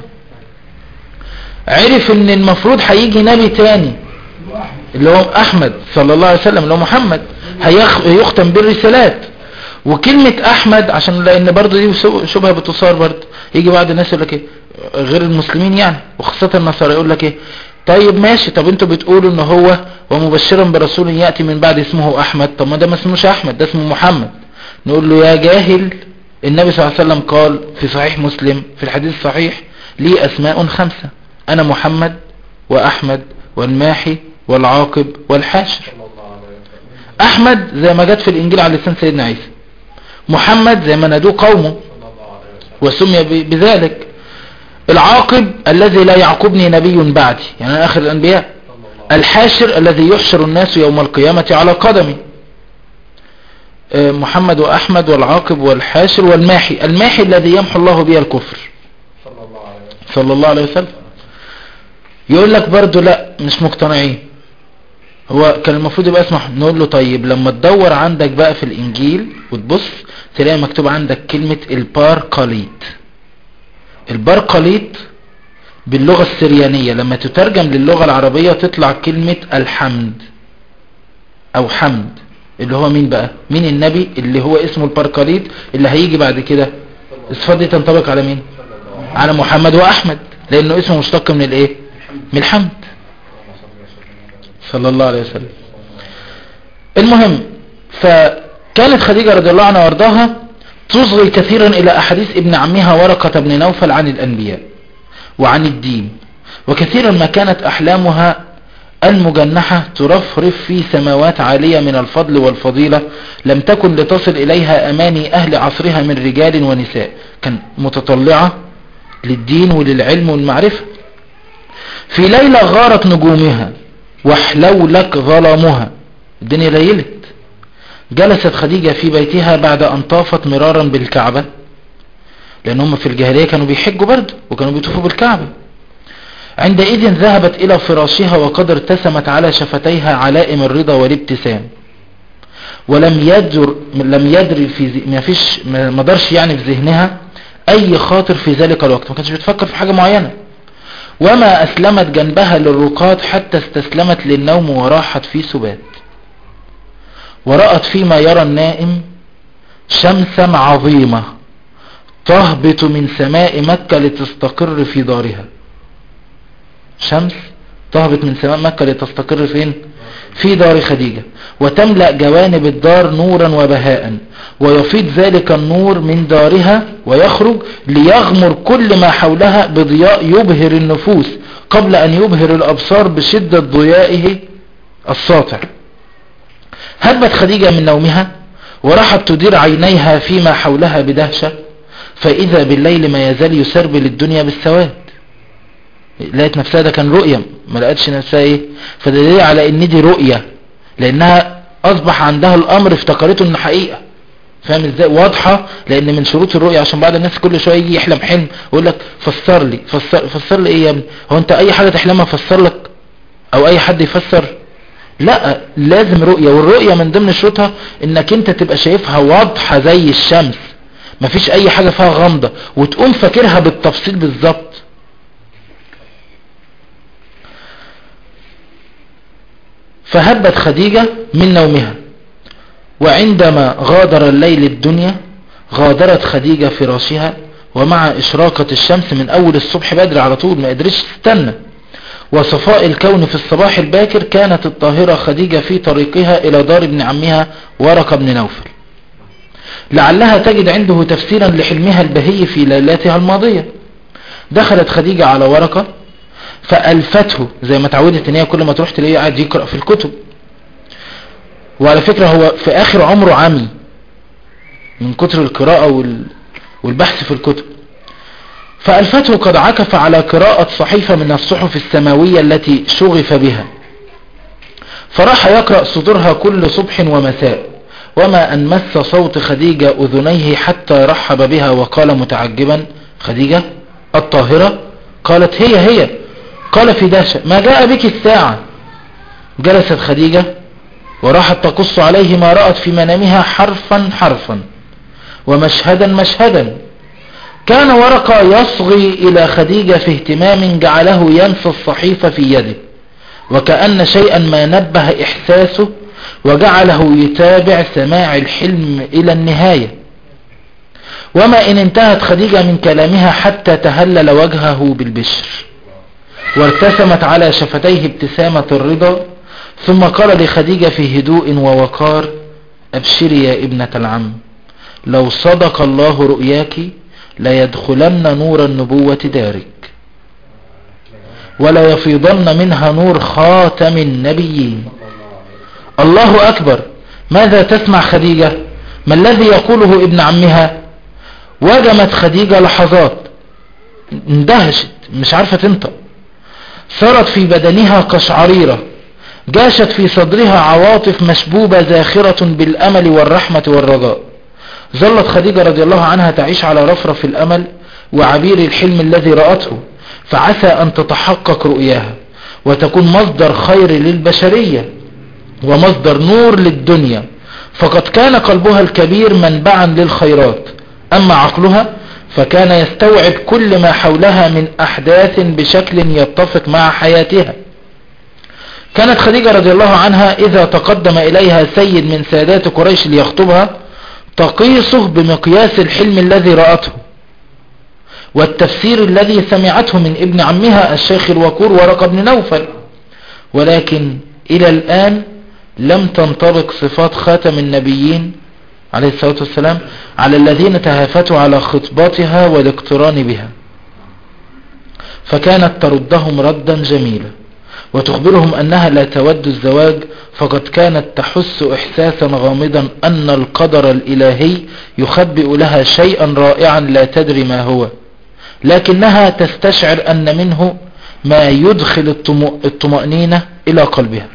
عرف ان المفروض هيجي نبي تاني واحد اللي هو احمد صلى الله عليه وسلم اللي هو محمد هيخ- هيختم بالرسالات وكلمة احمد عشان لان برضه دي شو- شبهة بتصار برضه يجي بعض الناس يقول لك ايه غير المسلمين يعني وخاصة النصارى يقول لك ايه طيب ماشي طب انتوا بتقولوا ان هو ومبشرا برسول يأتي من بعد اسمه احمد طب ما ده ما اسموش احمد ده اسمه محمد نقول له يا جاهل النبي صلى الله عليه وسلم قال في صحيح مسلم في الحديث الصحيح لي اسماء خمسة انا محمد واحمد والماحي والعاقب والحاشر احمد زي ما جت في الانجيل على لسان سيدنا عيسى محمد زي ما نادوه قومه وسمي ب- بذلك العاقب الذي لا يعقبني نبي بعدي يعني أنا اخر الانبياء الحاشر الذي يحشر الناس يوم القيامة على قدمي آه، محمد واحمد والعاقب والحاشر والماحي الماحي الذي يمحو الله به الكفر صلى الله عليه وسلم يقول لك برضو لا مش مقتنعين هو كان المفروض يبقى اسمه نقول له طيب لما تدور عندك بقى في الانجيل وتبص تلاقي مكتوب عندك كلمة البارقليط البارقليط باللغة السريانية لما تترجم للغة العربية تطلع كلمة الحمد او حمد اللي هو مين بقى مين النبي اللي هو اسمه البارقليط اللي هيجي بعد كده الصفات دي تنطبق على مين على محمد وأحمد لأنه اسمه مشتق من الإيه من الحمد صلى الله عليه وسلم المهم فكانت خديجة رضي الله عنها وارضاها تصغي كثيرا إلى أحاديث ابن عمها ورقة بن نوفل عن الأنبياء وعن الدين وكثيرا ما كانت أحلامها المجنحة ترفرف في سماوات عالية من الفضل والفضيلة لم تكن لتصل إليها أماني أهل عصرها من رجال ونساء كان متطلعة للدين وللعلم والمعرفة في ليلة غارت نجومها وحلولك ظلامها الدنيا ليلت جلست خديجة في بيتها بعد أن طافت مرارا بالكعبة لأن هم في الجاهلية كانوا بيحجوا برضه وكانوا بيطوفوا بالكعبة عندئذ ذهبت إلى فراشها وقد ارتسمت على شفتيها علائم الرضا والابتسام ولم يدر لم يدري في ذ- ما فيش ما دارش يعني في ذهنها أي خاطر في ذلك الوقت ما كانتش بتفكر في حاجة معينة وما أسلمت جنبها للرقاد حتى استسلمت للنوم وراحت في سبات ورأت فيما يرى النائم شمسا عظيمة تهبط من سماء مكة لتستقر في دارها شمس تهبط من سماء مكة لتستقر فين في دار خديجة وتملأ جوانب الدار نورا وبهاء ويفيض ذلك النور من دارها ويخرج ليغمر كل ما حولها بضياء يبهر النفوس قبل أن يبهر الأبصار بشدة ضيائه الساطع هبت خديجة من نومها وراحت تدير عينيها فيما حولها بدهشة فإذا بالليل ما يزال يسربل الدنيا بالسواد لقيت نفسها ده كان رؤية ما لقتش نفسها ايه فده دليل على ان دي رؤية لانها اصبح عندها الامر افتكرته انه حقيقة فاهم ازاي واضحة لان من شروط الرؤية عشان بعض الناس كل شوية يجي يحلم حلم ويقول لك فسر لي فسر, فسر لي ايه يا ابني هو انت اي حاجة تحلمها فسر لك او اي حد يفسر لا لازم رؤية والرؤية من ضمن شروطها انك انت تبقى شايفها واضحة زي الشمس مفيش اي حاجة فيها غامضة وتقوم فاكرها بالتفصيل بالظبط فهبت خديجة من نومها وعندما غادر الليل الدنيا غادرت خديجة فراشها ومع إشراقة الشمس من أول الصبح بدري على طول ما قدرش تستنى وصفاء الكون في الصباح الباكر كانت الطاهرة خديجة في طريقها إلى دار ابن عمها ورقة بن نوفل لعلها تجد عنده تفسيرا لحلمها البهي في ليلاتها الماضية دخلت خديجة على ورقة فألفته زي ما تعودت ان هي كل ما تروح تلاقيه قاعد يقرأ في الكتب وعلى فكرة هو في آخر عمره عمي من كتر القراءة وال... والبحث في الكتب فألفته قد عكف على قراءة صحيفة من الصحف السماوية التي شغف بها فراح يقرأ صدورها كل صبح ومساء وما أن مس صوت خديجة أذنيه حتى رحب بها وقال متعجبا خديجة الطاهرة قالت هي هي قال في دهشة ما جاء بك الساعة جلست خديجة وراحت تقص عليه ما رأت في منامها حرفا حرفا ومشهدا مشهدا كان ورقة يصغي إلى خديجة في اهتمام جعله ينسى الصحيفة في يده وكأن شيئا ما نبه إحساسه وجعله يتابع سماع الحلم إلى النهاية وما إن انتهت خديجة من كلامها حتى تهلل وجهه بالبشر وارتسمت على شفتيه ابتسامة الرضا ثم قال لخديجة في هدوء ووقار أبشري يا ابنة العم لو صدق الله رؤياك ليدخلن نور النبوة دارك ولا يفيضن منها نور خاتم النبيين الله أكبر ماذا تسمع خديجة ما الذي يقوله ابن عمها وجمت خديجة لحظات اندهشت مش عارفة تنطق صارت في بدنها قشعريرة جاشت في صدرها عواطف مشبوبة زاخرة بالأمل والرحمة والرجاء ظلت خديجة رضي الله عنها تعيش على رفرف الأمل وعبير الحلم الذي رأته فعسى أن تتحقق رؤياها وتكون مصدر خير للبشرية ومصدر نور للدنيا فقد كان قلبها الكبير منبعا للخيرات أما عقلها فكان يستوعب كل ما حولها من أحداث بشكل يتفق مع حياتها كانت خديجة رضي الله عنها إذا تقدم إليها سيد من سادات قريش ليخطبها تقيسه بمقياس الحلم الذي رأته والتفسير الذي سمعته من ابن عمها الشيخ الوقور ورقة بن نوفل ولكن إلى الآن لم تنطبق صفات خاتم النبيين عليه الصلاة والسلام على الذين تهافتوا على خطباتها والاقتران بها فكانت تردهم ردا جميلا وتخبرهم أنها لا تود الزواج فقد كانت تحس إحساسا غامضا أن القدر الإلهي يخبئ لها شيئا رائعا لا تدري ما هو لكنها تستشعر أن منه ما يدخل الطم- الطمأنينة إلى قلبها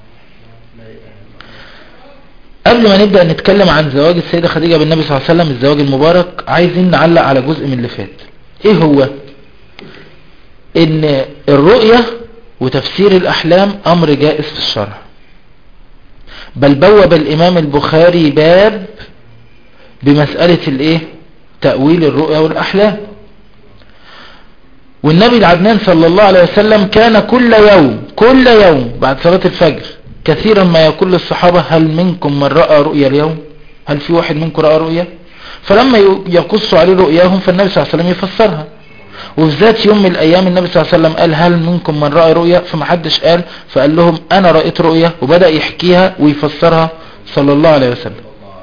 قبل ما نبدأ نتكلم عن زواج السيدة خديجة بالنبي صلى الله عليه وسلم الزواج المبارك عايزين نعلق على جزء من اللي فات ايه هو ان الرؤية وتفسير الاحلام امر جائز في الشرع بل بوب الامام البخاري باب بمسألة الايه تأويل الرؤيا والاحلام والنبي العدنان صلى الله عليه وسلم كان كل يوم كل يوم بعد صلاة الفجر كثيرا ما يقول للصحابة هل منكم من رأى رؤيا اليوم هل في واحد منكم رأى رؤيا فلما يقص عليه رؤياهم فالنبي صلى الله عليه وسلم يفسرها وفي ذات يوم من الايام النبي صلى الله عليه وسلم قال هل منكم من رأى رؤيا فمحدش قال فقال لهم انا رأيت رؤيا وبدأ يحكيها ويفسرها صلى الله عليه وسلم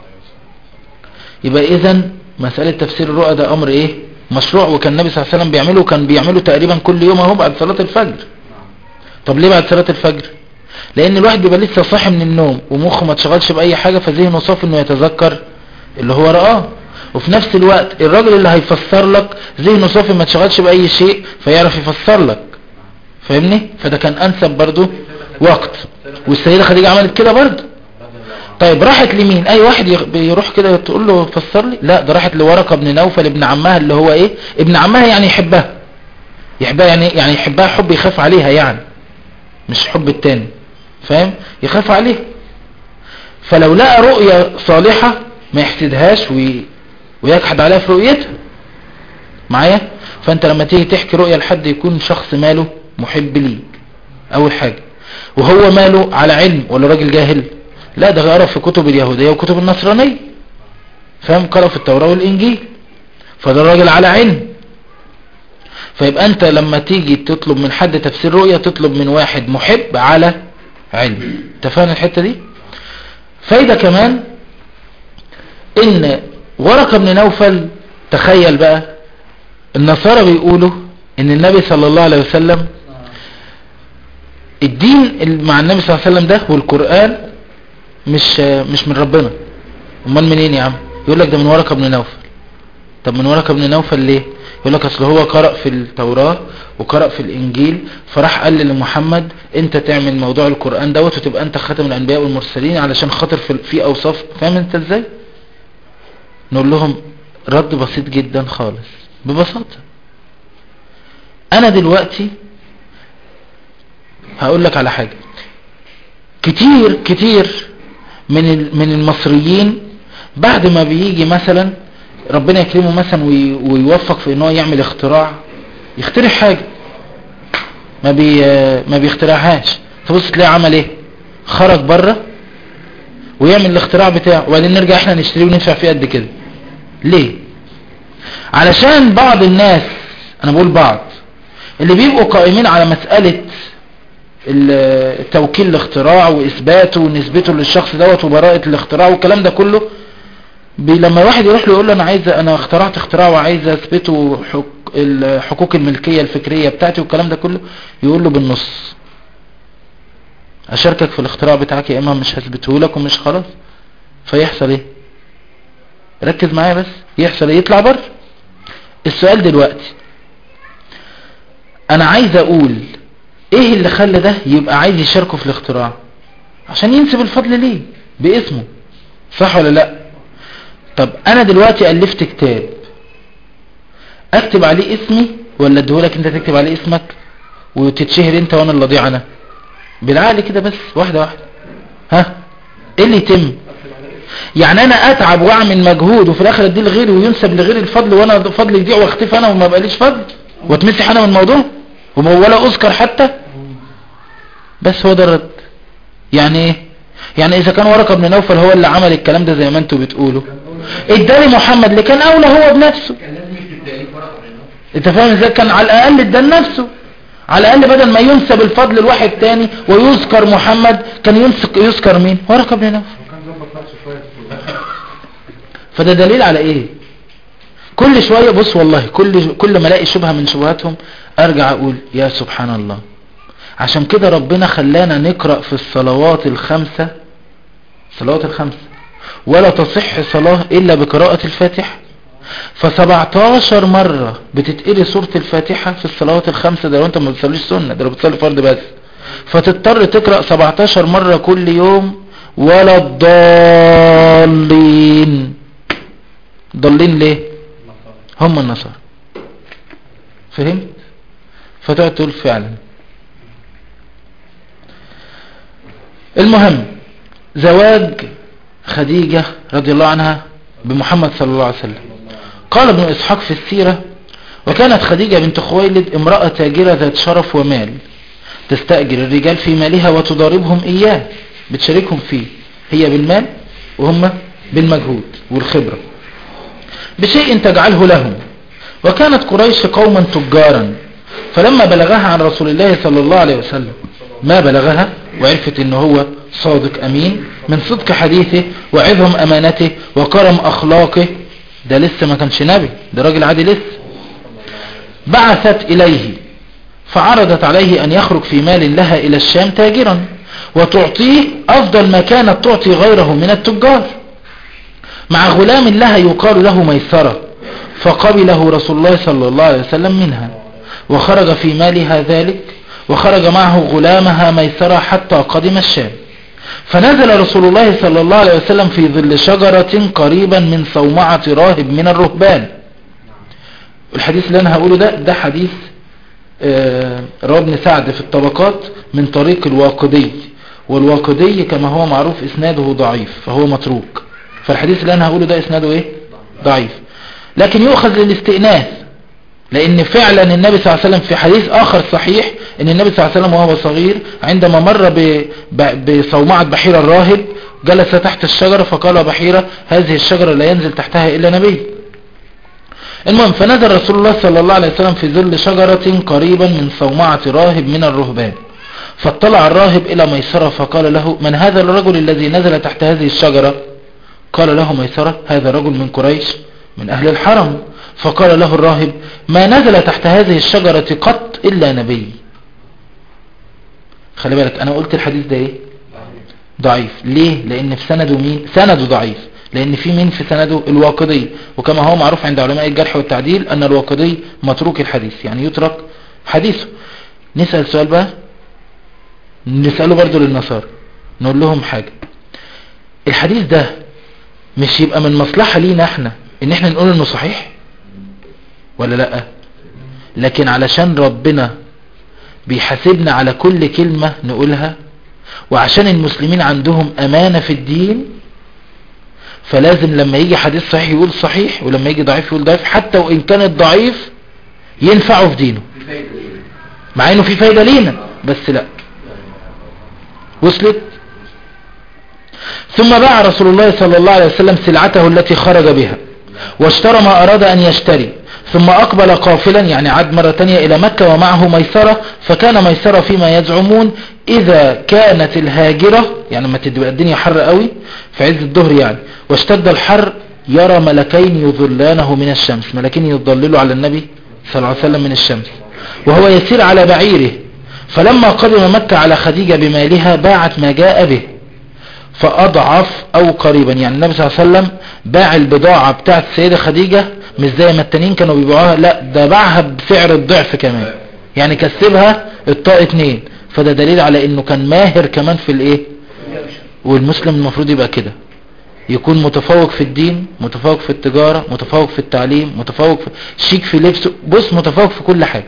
يبقى اذا مسألة تفسير الرؤى ده امر ايه مشروع وكان النبي صلى الله عليه وسلم بيعمله كان بيعمله تقريبا كل يوم اهو بعد صلاة الفجر طب ليه بعد صلاة الفجر لان الواحد بيبقى لسه صاحي من النوم ومخه ما اتشغلش باي حاجة فذهنه صافي انه يتذكر اللي هو رآه وفي نفس الوقت الراجل اللي هيفسر لك ذهنه صافي ما اتشغلش باي شيء فيعرف يفسر لك فاهمني فده كان انسب برضو وقت والسيدة خديجة عملت كده برضو طيب راحت لمين اي واحد يغ- بيروح كده تقول له فسر لي لا ده راحت لورقة بن نوفل ابن عمها اللي هو ايه ابن عمها يعني يحبها يحبها يعني يعني يحبها حب يخاف عليها يعني مش حب التاني فاهم يخاف عليها فلو لقى رؤية صالحة ما يحسدهاش وي... ويجحد عليها في رؤيتها معايا فانت لما تيجي تحكي رؤية لحد يكون شخص ماله محب ليك اول حاجة وهو ماله على علم ولا راجل جاهل لا ده قرأ في كتب اليهودية وكتب النصرانية فاهم قرأ في التوراة والانجيل فده الراجل على علم فيبقى انت لما تيجي تطلب من حد تفسير رؤية تطلب من واحد محب على علم تفهم الحتة دي فايدة كمان ان ورقة بن نوفل تخيل بقى النصارى بيقولوا ان النبي صلى الله عليه وسلم الدين اللي مع النبي صلى الله عليه وسلم ده والقرآن مش مش من ربنا امال منين يا عم يقول لك ده من ورقة بن نوفل طب من ورقة بن نوفل ليه يقول لك اصل هو قرأ في التوراة وقرأ في الانجيل فراح قال لمحمد انت تعمل موضوع القرآن دوت وتبقى انت خاتم الانبياء والمرسلين علشان خاطر في, في اوصاف فاهم انت ازاي نقول لهم رد بسيط جدا خالص ببساطة انا دلوقتي هقول لك على حاجة كتير كتير من ال- من المصريين بعد ما بيجي مثلا ربنا يكرمه مثلا وي- ويوفق في ان هو يعمل اختراع يخترع حاجة ما بي ما بيخترعهاش تبص تلاقي عمل ايه خرج بره ويعمل الاختراع بتاعه وبعدين نرجع احنا نشتريه وندفع فيه قد كده ليه علشان بعض الناس انا بقول بعض اللي بيبقوا قائمين على مسألة ال- التوكيل الاختراع واثباته ونسبته للشخص دوت وبراءة الاختراع والكلام ده كله بي لما واحد يروح له يقول له انا عايز انا اخترعت اختراع وعايز اثبته حق الحقوق الملكية الفكرية بتاعتي والكلام ده كله يقول له بالنص اشاركك في الاختراع بتاعك يا اما مش هثبته لك ومش خلاص فيحصل ايه ركز معايا بس يحصل ايه يطلع بره السؤال دلوقتي انا عايز اقول ايه اللي خلى ده يبقى عايز يشاركه في الاختراع عشان ينسب الفضل ليه باسمه صح ولا لا طب انا دلوقتي الفت كتاب اكتب عليه اسمي ولا اديهولك انت تكتب عليه اسمك وتتشهر انت وانا اللي اضيع انا بالعقل كده بس واحده واحده ها ايه اللي يتم يعني انا اتعب واعمل مجهود وفي الاخر اديه لغيري وينسب لغيري الفضل وانا فضلي يضيع واختفي انا وما بقاليش فضل واتمسح انا من الموضوع وما- ولا اذكر حتى بس هو ده الرد يعني ايه يعني اذا كان ورقة بن نوفل هو اللي عمل الكلام ده زي ما انتوا بتقولوا ادالي محمد اللي كان اولى هو بنفسه كان لازم يكتب تأليف ورقة من النص انت فاهم ازاي كان على الاقل ادان نفسه على الاقل بدل ما ينسب الفضل لواحد تاني ويذكر محمد كان ينسك يذكر مين ورقه بن نوفل كان ظبط نفسه شويه فده دليل على ايه كل شوية بص والله كل كل ما الاقي شبهة من شبهاتهم ارجع اقول يا سبحان الله عشان كده ربنا خلانا نقرأ في الصلوات الخمسة الصلوات الخمسة ولا تصح صلاة الا بقراءة الفاتحة فسبعتاشر مرة بتتقري سورة الفاتحة في الصلوات الخمسة ده لو انت ما بتصليش سنة ده لو بتصلي فرض بس فتضطر تقرأ 17 مرة كل يوم ولا الضالين ضالين ليه هم النصارى فهمت فتقعد تقول فعلا المهم زواج خديجة رضي الله عنها بمحمد صلى الله عليه وسلم قال ابن إسحاق في السيرة وكانت خديجة بنت خويلد امرأة تاجرة ذات شرف ومال تستأجر الرجال في مالها وتضاربهم إياه بتشاركهم فيه هي بالمال وهم بالمجهود والخبرة بشيء تجعله لهم وكانت قريش قوما تجارا فلما بلغها عن رسول الله صلى الله عليه وسلم ما بلغها وعرفت ان هو صادق امين من صدق حديثه وعظم امانته وكرم اخلاقه ده لسه ما كانش نبي ده راجل عادي لسه بعثت اليه فعرضت عليه ان يخرج في مال لها الى الشام تاجرا وتعطيه افضل ما كانت تعطي غيره من التجار مع غلام لها يقال له ميسرة فقبله رسول الله صلى الله عليه وسلم منها وخرج في مالها ذلك وخرج معه غلامها ميسرة حتى قدم الشام فنزل رسول الله صلى الله عليه وسلم في ظل شجرة قريبا من صومعة راهب من الرهبان الحديث اللي انا هقوله ده ده حديث آه، رواه ابن سعد في الطبقات من طريق الواقدي والواقدي كما هو معروف اسناده ضعيف فهو متروك فالحديث اللي انا هقوله ده اسناده ايه ضعيف لكن يؤخذ للاستئناس لان فعلا النبي صلى الله عليه وسلم في حديث اخر صحيح ان النبي صلى الله عليه وسلم وهو صغير عندما مر ب- ب- بصومعة بحيرة الراهب جلس تحت الشجرة فقال بحيرة هذه الشجرة لا ينزل تحتها الا نبي المهم فنزل رسول الله صلى الله عليه وسلم في ظل شجرة قريبا من صومعة راهب من الرهبان فاطلع الراهب الى ميسرة فقال له من هذا الرجل الذي نزل تحت هذه الشجرة قال له ميسرة هذا رجل من قريش من أهل الحرم فقال له الراهب ما نزل تحت هذه الشجرة قط إلا نبي خلي بالك أنا قلت الحديث ده إيه ضعيف ليه لأن في سنده مين سنده ضعيف لأن في مين في سنده الواقدي وكما هو معروف عند علماء الجرح والتعديل أن الواقدي متروك الحديث يعني يترك حديثه نسأل سؤال بقى نسأله برضو للنصارى نقول لهم حاجة الحديث ده مش يبقى من مصلحة لينا احنا ان احنا نقول انه صحيح ولا لا لكن علشان ربنا بيحاسبنا على كل كلمة نقولها وعشان المسلمين عندهم امانة في الدين فلازم لما يجي حديث صحيح يقول صحيح ولما يجي ضعيف يقول ضعيف حتى وان كان الضعيف ينفعه في دينه في فايدة ايه؟ مع انه في فايدة لينا بس لا وصلت ثم باع رسول الله صلى الله عليه وسلم سلعته التي خرج بها واشترى ما أراد أن يشتري ثم أقبل قافلا يعني عاد مرة تانية إلى مكة ومعه ميسرة فكان ميسرة فيما يزعمون إذا كانت الهاجرة يعني ما تبقى الدنيا حر قوي في عز الظهر يعني واشتد الحر يرى ملكين يظلانه من الشمس ملكين يضللوا على النبي صلى الله عليه وسلم من الشمس وهو يسير على بعيره فلما قدم مكة على خديجة بمالها باعت ما جاء به فأضعف أو قريبا يعني النبي صلى الله عليه وسلم باع البضاعة بتاعت السيدة خديجة مش زي ما التانيين كانوا بيبيعوها لا ده باعها بسعر الضعف كمان يعني كسبها الطاق اتنين فده دليل على انه كان ماهر كمان في الايه والمسلم المفروض يبقى كده يكون متفوق في الدين متفوق في التجارة متفوق في التعليم متفوق في شيك في لبسه بص متفوق في كل حاجة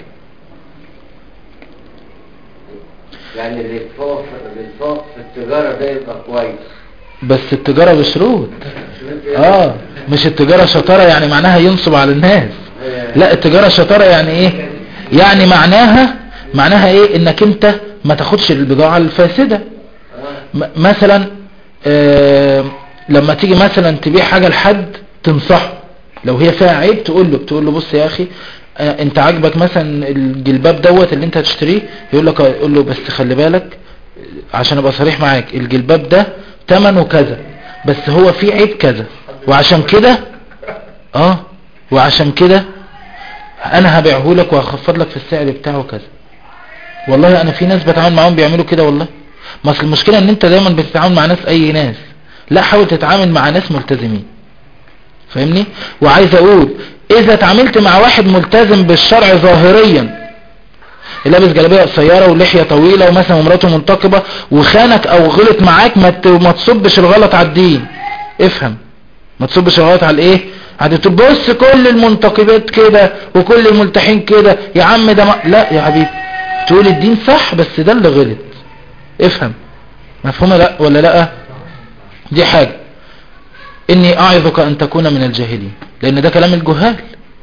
يعني اللي يتفوق اللي يتفوق في التجارة ده يبقى كويس بس التجارة بشروط شوف إيه؟ اه مش التجارة شطارة يعني معناها ينصب على الناس لا التجارة شطارة يعني ايه يعني معناها معناها ايه انك انت ما تاخدش البضاعة الفاسدة آه. م- مثلا آه لما تيجي مثلا تبيع حاجة لحد تنصحه لو هي فيها عيب تقول له تقول له بص يا اخي آه، انت عاجبك مثلا الجلباب دوت اللي انت هتشتريه يقول لك يقول له بس خلي بالك عشان ابقى صريح معاك الجلباب ده تمنه كذا بس هو فيه عيب كذا وعشان كده اه وعشان كده انا هبيعه لك وهخفض لك في السعر بتاعه كذا والله انا في ناس بتعامل معاهم بيعملوا كده والله ما اصل المشكله ان انت دايما بتتعامل مع ناس اي ناس لا حاول تتعامل مع ناس ملتزمين فاهمني وعايز اقول اذا اتعاملت مع واحد ملتزم بالشرع ظاهريا لابس جلابيه قصيره ولحيه طويله ومثلا ومراته منتقبه وخانك او غلط معاك ما ت- ما تصبش الغلط على الدين افهم ما تصبش الغلط على الايه على تقول بص كل المنتقبات كده وكل الملتحين كده يا عم ده ما... لا يا حبيبي تقول الدين صح بس ده اللي غلط افهم مفهومه لا ولا لا دي حاجه اني اعظك ان تكون من الجاهلين لان ده كلام الجهال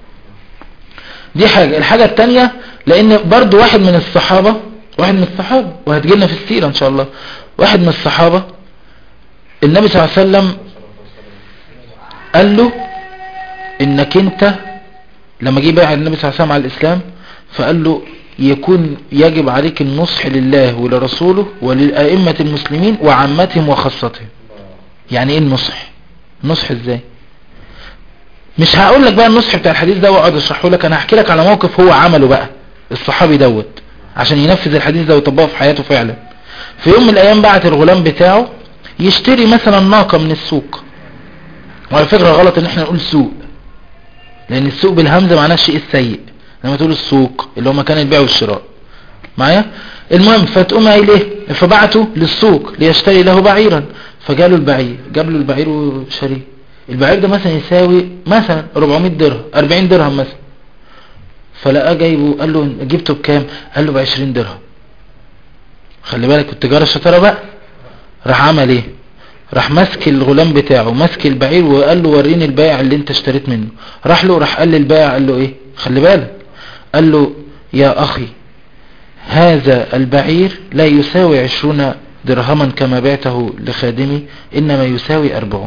دي حاجة الحاجة التانية لان برضو واحد من الصحابة واحد من الصحابة وهتجيلنا في السيرة ان شاء الله واحد من الصحابة النبي صلى الله عليه وسلم قال له انك انت لما جه بقى النبي صلى الله عليه وسلم على الاسلام فقال له يكون يجب عليك النصح لله ولرسوله وللأئمة المسلمين وعامتهم وخاصتهم يعني ايه النصح النصح ازاي مش هقول لك بقى النصح بتاع الحديث ده واقعد اشرحه لك انا هحكي لك على موقف هو عمله بقى الصحابي دوت عشان ينفذ الحديث ده ويطبقه في حياته فعلا في يوم من الايام بعت الغلام بتاعه يشتري مثلا ناقة من السوق وعلى فكرة غلط ان احنا نقول سوق لان السوق بالهمزة معناه الشيء السيء لما تقول السوق اللي هو مكان البيع والشراء معايا المهم فتقوم قايل ايه فبعته للسوق ليشتري له بعيرا فجاله البعير جاب له البعير وشريه البعير ده مثلا يساوي مثلا 400 درهم 40 درهم مثلا فلقاه جايبه قال له جبته بكام قال له ب 20 درهم خلي بالك التجاره الشطاره بقى راح عمل ايه راح ماسك الغلام بتاعه ماسك البعير وقال له وريني البائع اللي انت اشتريت منه راح له راح قال للبائع قال له ايه خلي بالك قال له يا اخي هذا البعير لا يساوي عشرون درهما كما بعته لخادمي انما يساوي اربعون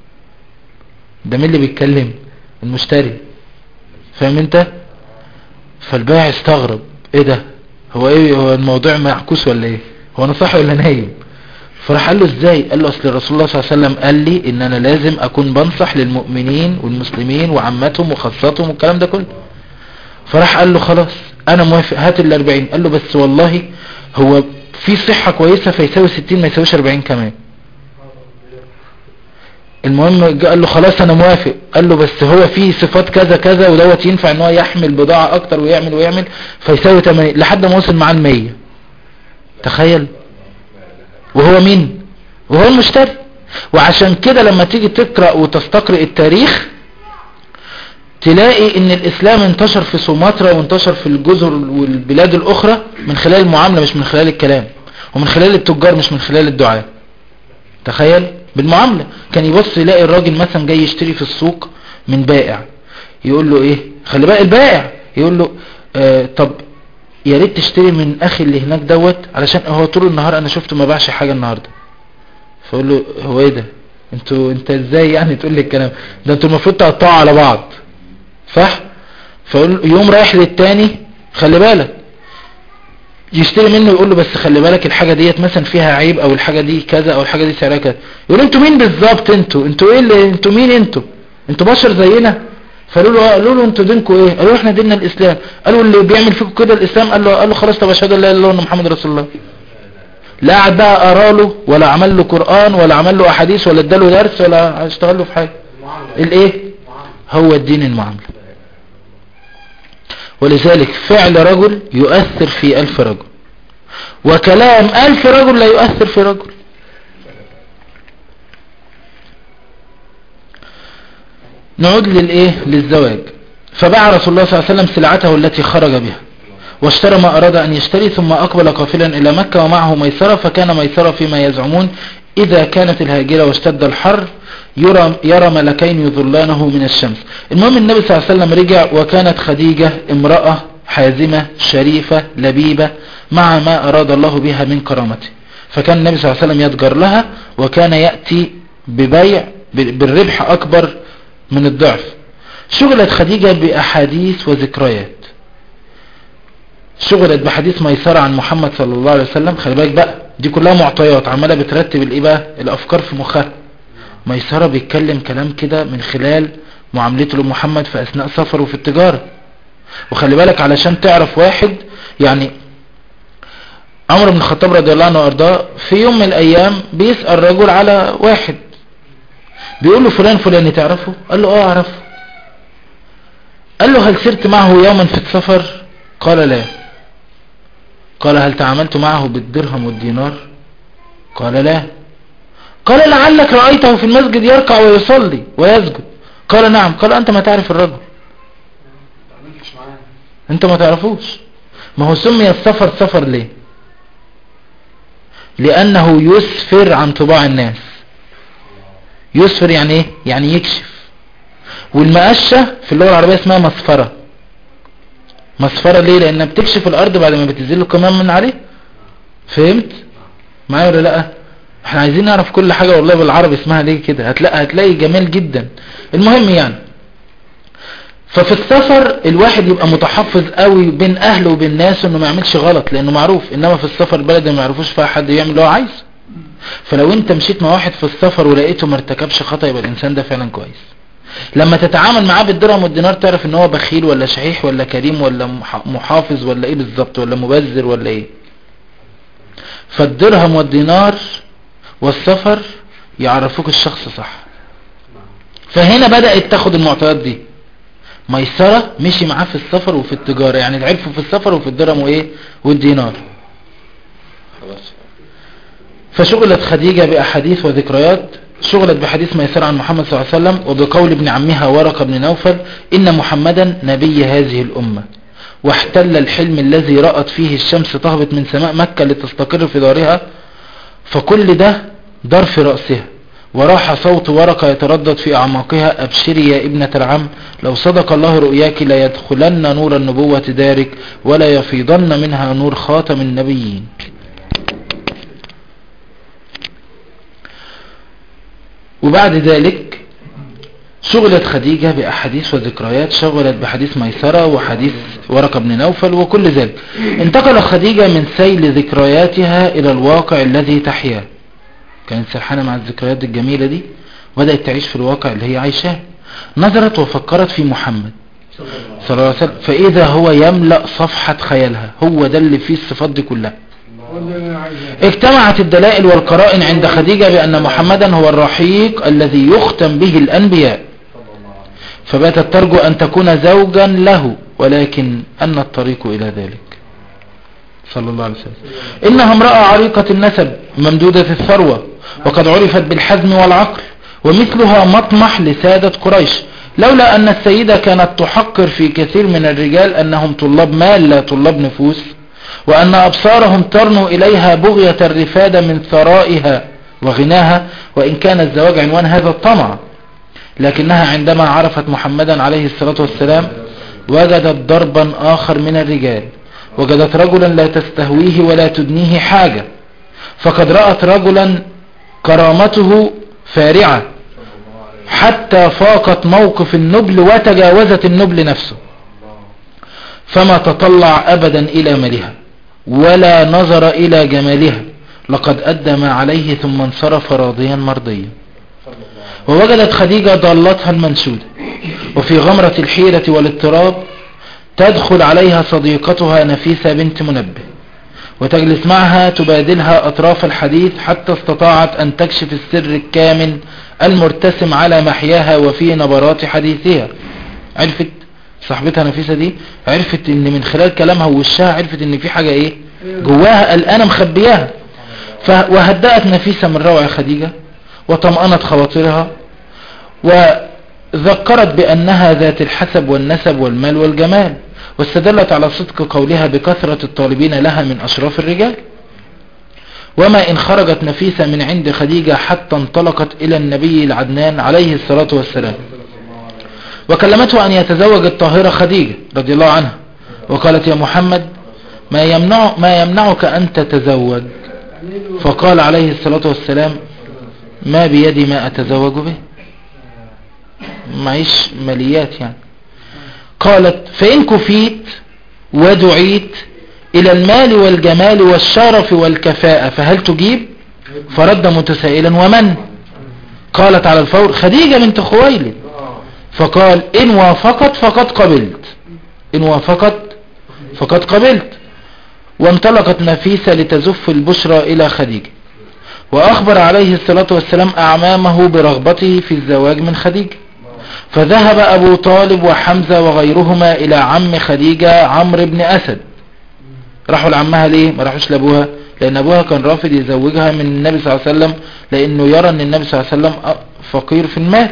ده مين اللي بيتكلم المشتري فاهم انت فالبائع استغرب ايه ده هو ايه هو الموضوع معكوس ولا ايه هو انا صاحي ولا نايم فراح قال له ازاي قال له اصل الرسول الله صلى الله عليه وسلم قال لي ان انا لازم اكون بنصح للمؤمنين والمسلمين وعامتهم وخاصتهم والكلام ده كله فراح قال له خلاص انا موافق هات ال 40 قال له بس والله هو في صحة كويسة فيساوي 60 ما يساويش 40 كمان المهم قال له خلاص انا موافق قال له بس هو في صفات كذا كذا ودوت ينفع ان هو يحمل بضاعة اكتر ويعمل ويعمل فيساوي 80 لحد ما وصل معاه ال 100 تخيل وهو مين وهو المشتري وعشان كده لما تيجي تقرأ وتستقرئ التاريخ تلاقي ان الاسلام انتشر في سومطرة وانتشر في الجزر والبلاد الاخرى من خلال المعاملة مش من خلال الكلام ومن خلال التجار مش من خلال الدعاء تخيل بالمعاملة كان يبص يلاقي الراجل مثلا جاي يشتري في السوق من بائع يقول له ايه خلي بالك البائع يقول له آه طب يا ريت تشتري من اخي اللي هناك دوت علشان هو طول النهار انا شفته ما باعش حاجة النهاردة فاقول له هو ايه ده انتوا انت ازاي يعني تقول لي الكلام ده انتوا المفروض تقطعوا على بعض صح فاقول يوم رايح للتاني خلي بالك يشتري منه يقول له بس خلي بالك الحاجة ديت مثلا فيها عيب او الحاجة دي كذا او الحاجة دي سعرها كذا يقول انتوا مين بالظبط انتوا انتوا ايه اللي انتوا مين انتوا انتوا بشر زينا فقالوا له قالوا له انتوا دينكم ايه قالوا احنا ديننا الاسلام قالوا اللي بيعمل فيكم كده الاسلام قال له قال له خلاص طب اشهد ان لا اله الا الله وان محمد رسول الله لا قعد بقى قرا له ولا عمل له قران ولا عمل له احاديث ولا اداله درس ولا اشتغل له في حاجه الايه هو الدين المعامله ولذلك فعل رجل يؤثر في ألف رجل وكلام ألف رجل لا يؤثر في رجل نعود للإيه للزواج فباع رسول الله صلى الله عليه وسلم سلعته التي خرج بها واشترى ما أراد أن يشتري ثم أقبل قافلا إلى مكة ومعه ميسرة فكان ميسرة فيما يزعمون إذا كانت الهاجرة واشتد الحر يرى, يرى ملكين يظلانه من الشمس المهم النبي صلى الله عليه وسلم رجع وكانت خديجة امرأة حازمة شريفة لبيبة مع ما أراد الله بها من كرامته فكان النبي صلى الله عليه وسلم يتجر لها وكان يأتي ببيع بالربح أكبر من الضعف شغلت خديجة بأحاديث وذكريات شغلت بحديث ميسرة عن محمد صلى الله عليه وسلم خلي بالك بقى دي كلها معطيات عمالة بترتب الايه بقى الافكار في مخها ميسرة بيتكلم كلام كده من خلال معاملته لمحمد في اثناء سفره في التجارة وخلي بالك علشان تعرف واحد يعني عمر بن الخطاب رضي الله عنه وارضاه في يوم من الايام بيسأل رجل على واحد بيقول له فلان فلان تعرفه قال له اه اعرفه قال له هل سرت معه يوما في السفر قال لا قال هل تعاملت معه بالدرهم والدينار قال لا قال لعلك رأيته في المسجد يركع ويصلي ويسجد قال نعم قال أنت ما تعرف الرجل أنت ما تعرفوش ما هو سمي السفر سفر ليه لأنه يسفر عن طباع الناس يسفر يعني ايه يعني يكشف والمقشة في اللغة العربية اسمها مصفرة مصفرة ليه لانها بتكشف الارض بعد ما بتنزل القمام من عليه فهمت معايا ولا لا احنا عايزين نعرف كل حاجة والله بالعربي اسمها ليه كده هتلاقي هتلاقي جمال جدا المهم يعني ففي السفر الواحد يبقى متحفظ قوي بين اهله وبين ناسه انه ما يعملش غلط لانه معروف انما في السفر البلد ما يعرفوش فيها حد يعمل اللي هو عايزه فلو انت مشيت مع واحد في السفر ولقيته ما ارتكبش خطأ يبقى الانسان ده فعلا كويس لما تتعامل معاه بالدرهم والدينار تعرف ان هو بخيل ولا شحيح ولا كريم ولا مح- محافظ ولا ايه بالظبط ولا مبذر ولا ايه فالدرهم والدينار والسفر يعرفوك الشخص صح فهنا بدأت تاخد المعطيات دي ميسرة مشي معاه في السفر وفي التجارة يعني عرفوا في السفر وفي الدرهم وايه والدينار خلاص فشغلت خديجة بأحاديث وذكريات شغلت بحديث ميسر عن محمد صلى الله عليه وسلم وبقول ابن عمها ورقة بن نوفل إن محمدا نبي هذه الأمة واحتل الحلم الذي رأت فيه الشمس تهبط من سماء مكة لتستقر في دارها فكل ده دار في رأسها وراح صوت ورقة يتردد في أعماقها أبشري يا ابنة العم لو صدق الله رؤياك لا يدخلن نور النبوة دارك ولا يفيضن منها نور خاتم النبيين وبعد ذلك شغلت خديجة بأحاديث وذكريات شغلت بحديث ميسرة وحديث ورقة بن نوفل وكل ذلك انتقل خديجة من سيل ذكرياتها إلى الواقع الذي تحياه كانت سرحانة مع الذكريات الجميلة دي وبدأت تعيش في الواقع اللي هي عايشاه نظرت وفكرت في محمد صلى الله عليه وسلم فإذا هو يملأ صفحة خيالها هو ده اللي فيه الصفات دي كلها وده اللي انا عايزه اجتمعت الدلائل والقرائن عند خديجة بأن محمدا هو الرحيق الذي يختم به الأنبياء فباتت ترجو أن تكون زوجا له ولكن أن الطريق إلى ذلك صلى الله عليه وسلم إنها امرأة عريقة النسب ممدودة الثروة وقد عرفت بالحزم والعقل ومثلها مطمح لسادة قريش لولا أن السيدة كانت تحقر في كثير من الرجال أنهم طلاب مال لا طلاب نفوس وأن أبصارهم ترنو إليها بغية الرفادة من ثرائها وغناها وإن كان الزواج عنوان هذا الطمع لكنها عندما عرفت محمدا عليه الصلاة والسلام وجدت ضربا آخر من الرجال وجدت رجلا لا تستهويه ولا تدنيه حاجة فقد رأت رجلا كرامته فارعة حتى فاقت موقف النبل وتجاوزت النبل نفسه فما تطلع أبدا إلى مالها ولا نظر إلى جمالها لقد أدى ما عليه ثم انصرف راضيا مرضيا ووجدت خديجة ضالتها المنشودة وفي غمرة الحيرة والاضطراب تدخل عليها صديقتها نفيسة بنت منبه وتجلس معها تبادلها أطراف الحديث حتى استطاعت أن تكشف السر الكامن المرتسم على محياها وفي نبرات حديثها عرفت صاحبتها نفيسة دي عرفت ان من خلال كلامها ووشها عرفت ان في حاجة ايه جواها قلقانة مخبياها ف... وهدأت نفيسة من روع خديجة وطمأنت خواطرها وذكرت بأنها ذات الحسب والنسب والمال والجمال واستدلت على صدق قولها بكثرة الطالبين لها من أشراف الرجال وما إن خرجت نفيسة من عند خديجة حتى انطلقت إلى النبي العدنان عليه الصلاة والسلام وكلمته أن يتزوج الطاهرة خديجة رضي الله عنها وقالت يا محمد ما, يمنع ما يمنعك أن تتزوج فقال عليه الصلاة والسلام ما بيدي ما أتزوج به معيش ماليات يعني قالت فإن كفيت ودعيت إلى المال والجمال والشرف والكفاءة فهل تجيب فرد متسائلا ومن قالت على الفور خديجة بنت خويلد فقال إن وافقت فقد قبلت إن وافقت فقد قبلت وانطلقت نفيسة لتزف البشرى إلى خديجة وأخبر عليه الصلاة والسلام أعمامه برغبته في الزواج من خديجة فذهب أبو طالب وحمزة وغيرهما إلى عم خديجة عمرو بن أسد راحوا لعمها ليه ما راحوش لأبوها لأن أبوها كان رافض يزوجها من النبي صلى الله عليه وسلم لأنه يرى أن النبي صلى الله عليه وسلم فقير في المال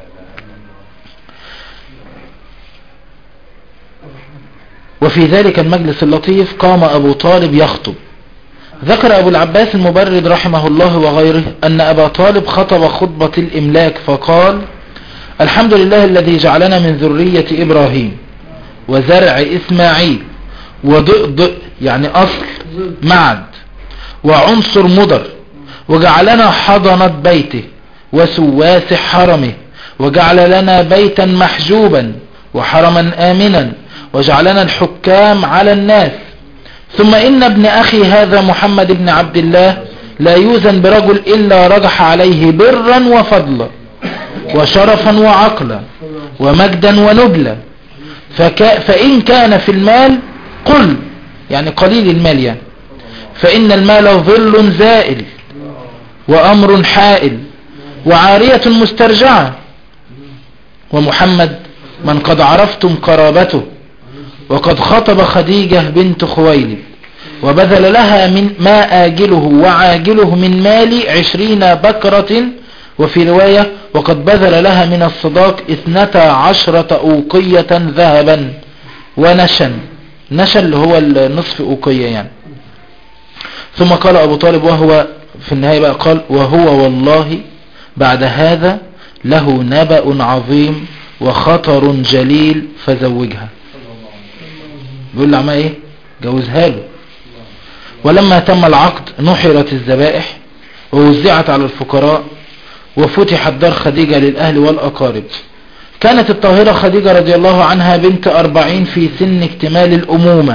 وفي ذلك المجلس اللطيف قام أبو طالب يخطب ذكر أبو العباس المبرد رحمه الله وغيره أن أبا طالب خطب خطبة الإملاك فقال الحمد لله الذي جعلنا من ذرية إبراهيم وزرع إسماعيل وضئضئ يعني أصل معد وعنصر مضر وجعلنا حضنة بيته وسواس حرمه وجعل لنا بيتا محجوبا وحرما آمنا وجعلنا الحكام على الناس ثم إن ابن أخي هذا محمد بن عبد الله لا يوزن برجل إلا رجح عليه برا وفضلا وشرفا وعقلا ومجدا ونبلا فكا فإن كان في المال قل يعني قليل المال يعني فإن المال ظل زائل وأمر حائل وعارية مسترجعة ومحمد من قد عرفتم قرابته وقد خطب خديجة بنت خويلد وبذل لها من ما آجله وعاجله من مال عشرين بكرة وفي رواية وقد بذل لها من الصداق اثنتا عشرة أوقية ذهبا ونشا نشا اللي هو النصف أوقية يعني ثم قال أبو طالب وهو في النهاية بقى قال وهو والله بعد هذا له نبأ عظيم وخطر جليل فزوجها بيقول لعما ايه جوزها له ولما تم العقد نحرت الذبائح ووزعت على الفقراء وفتحت دار خديجة للأهل والأقارب كانت الطاهرة خديجة رضي الله عنها بنت أربعين في سن اكتمال الأمومة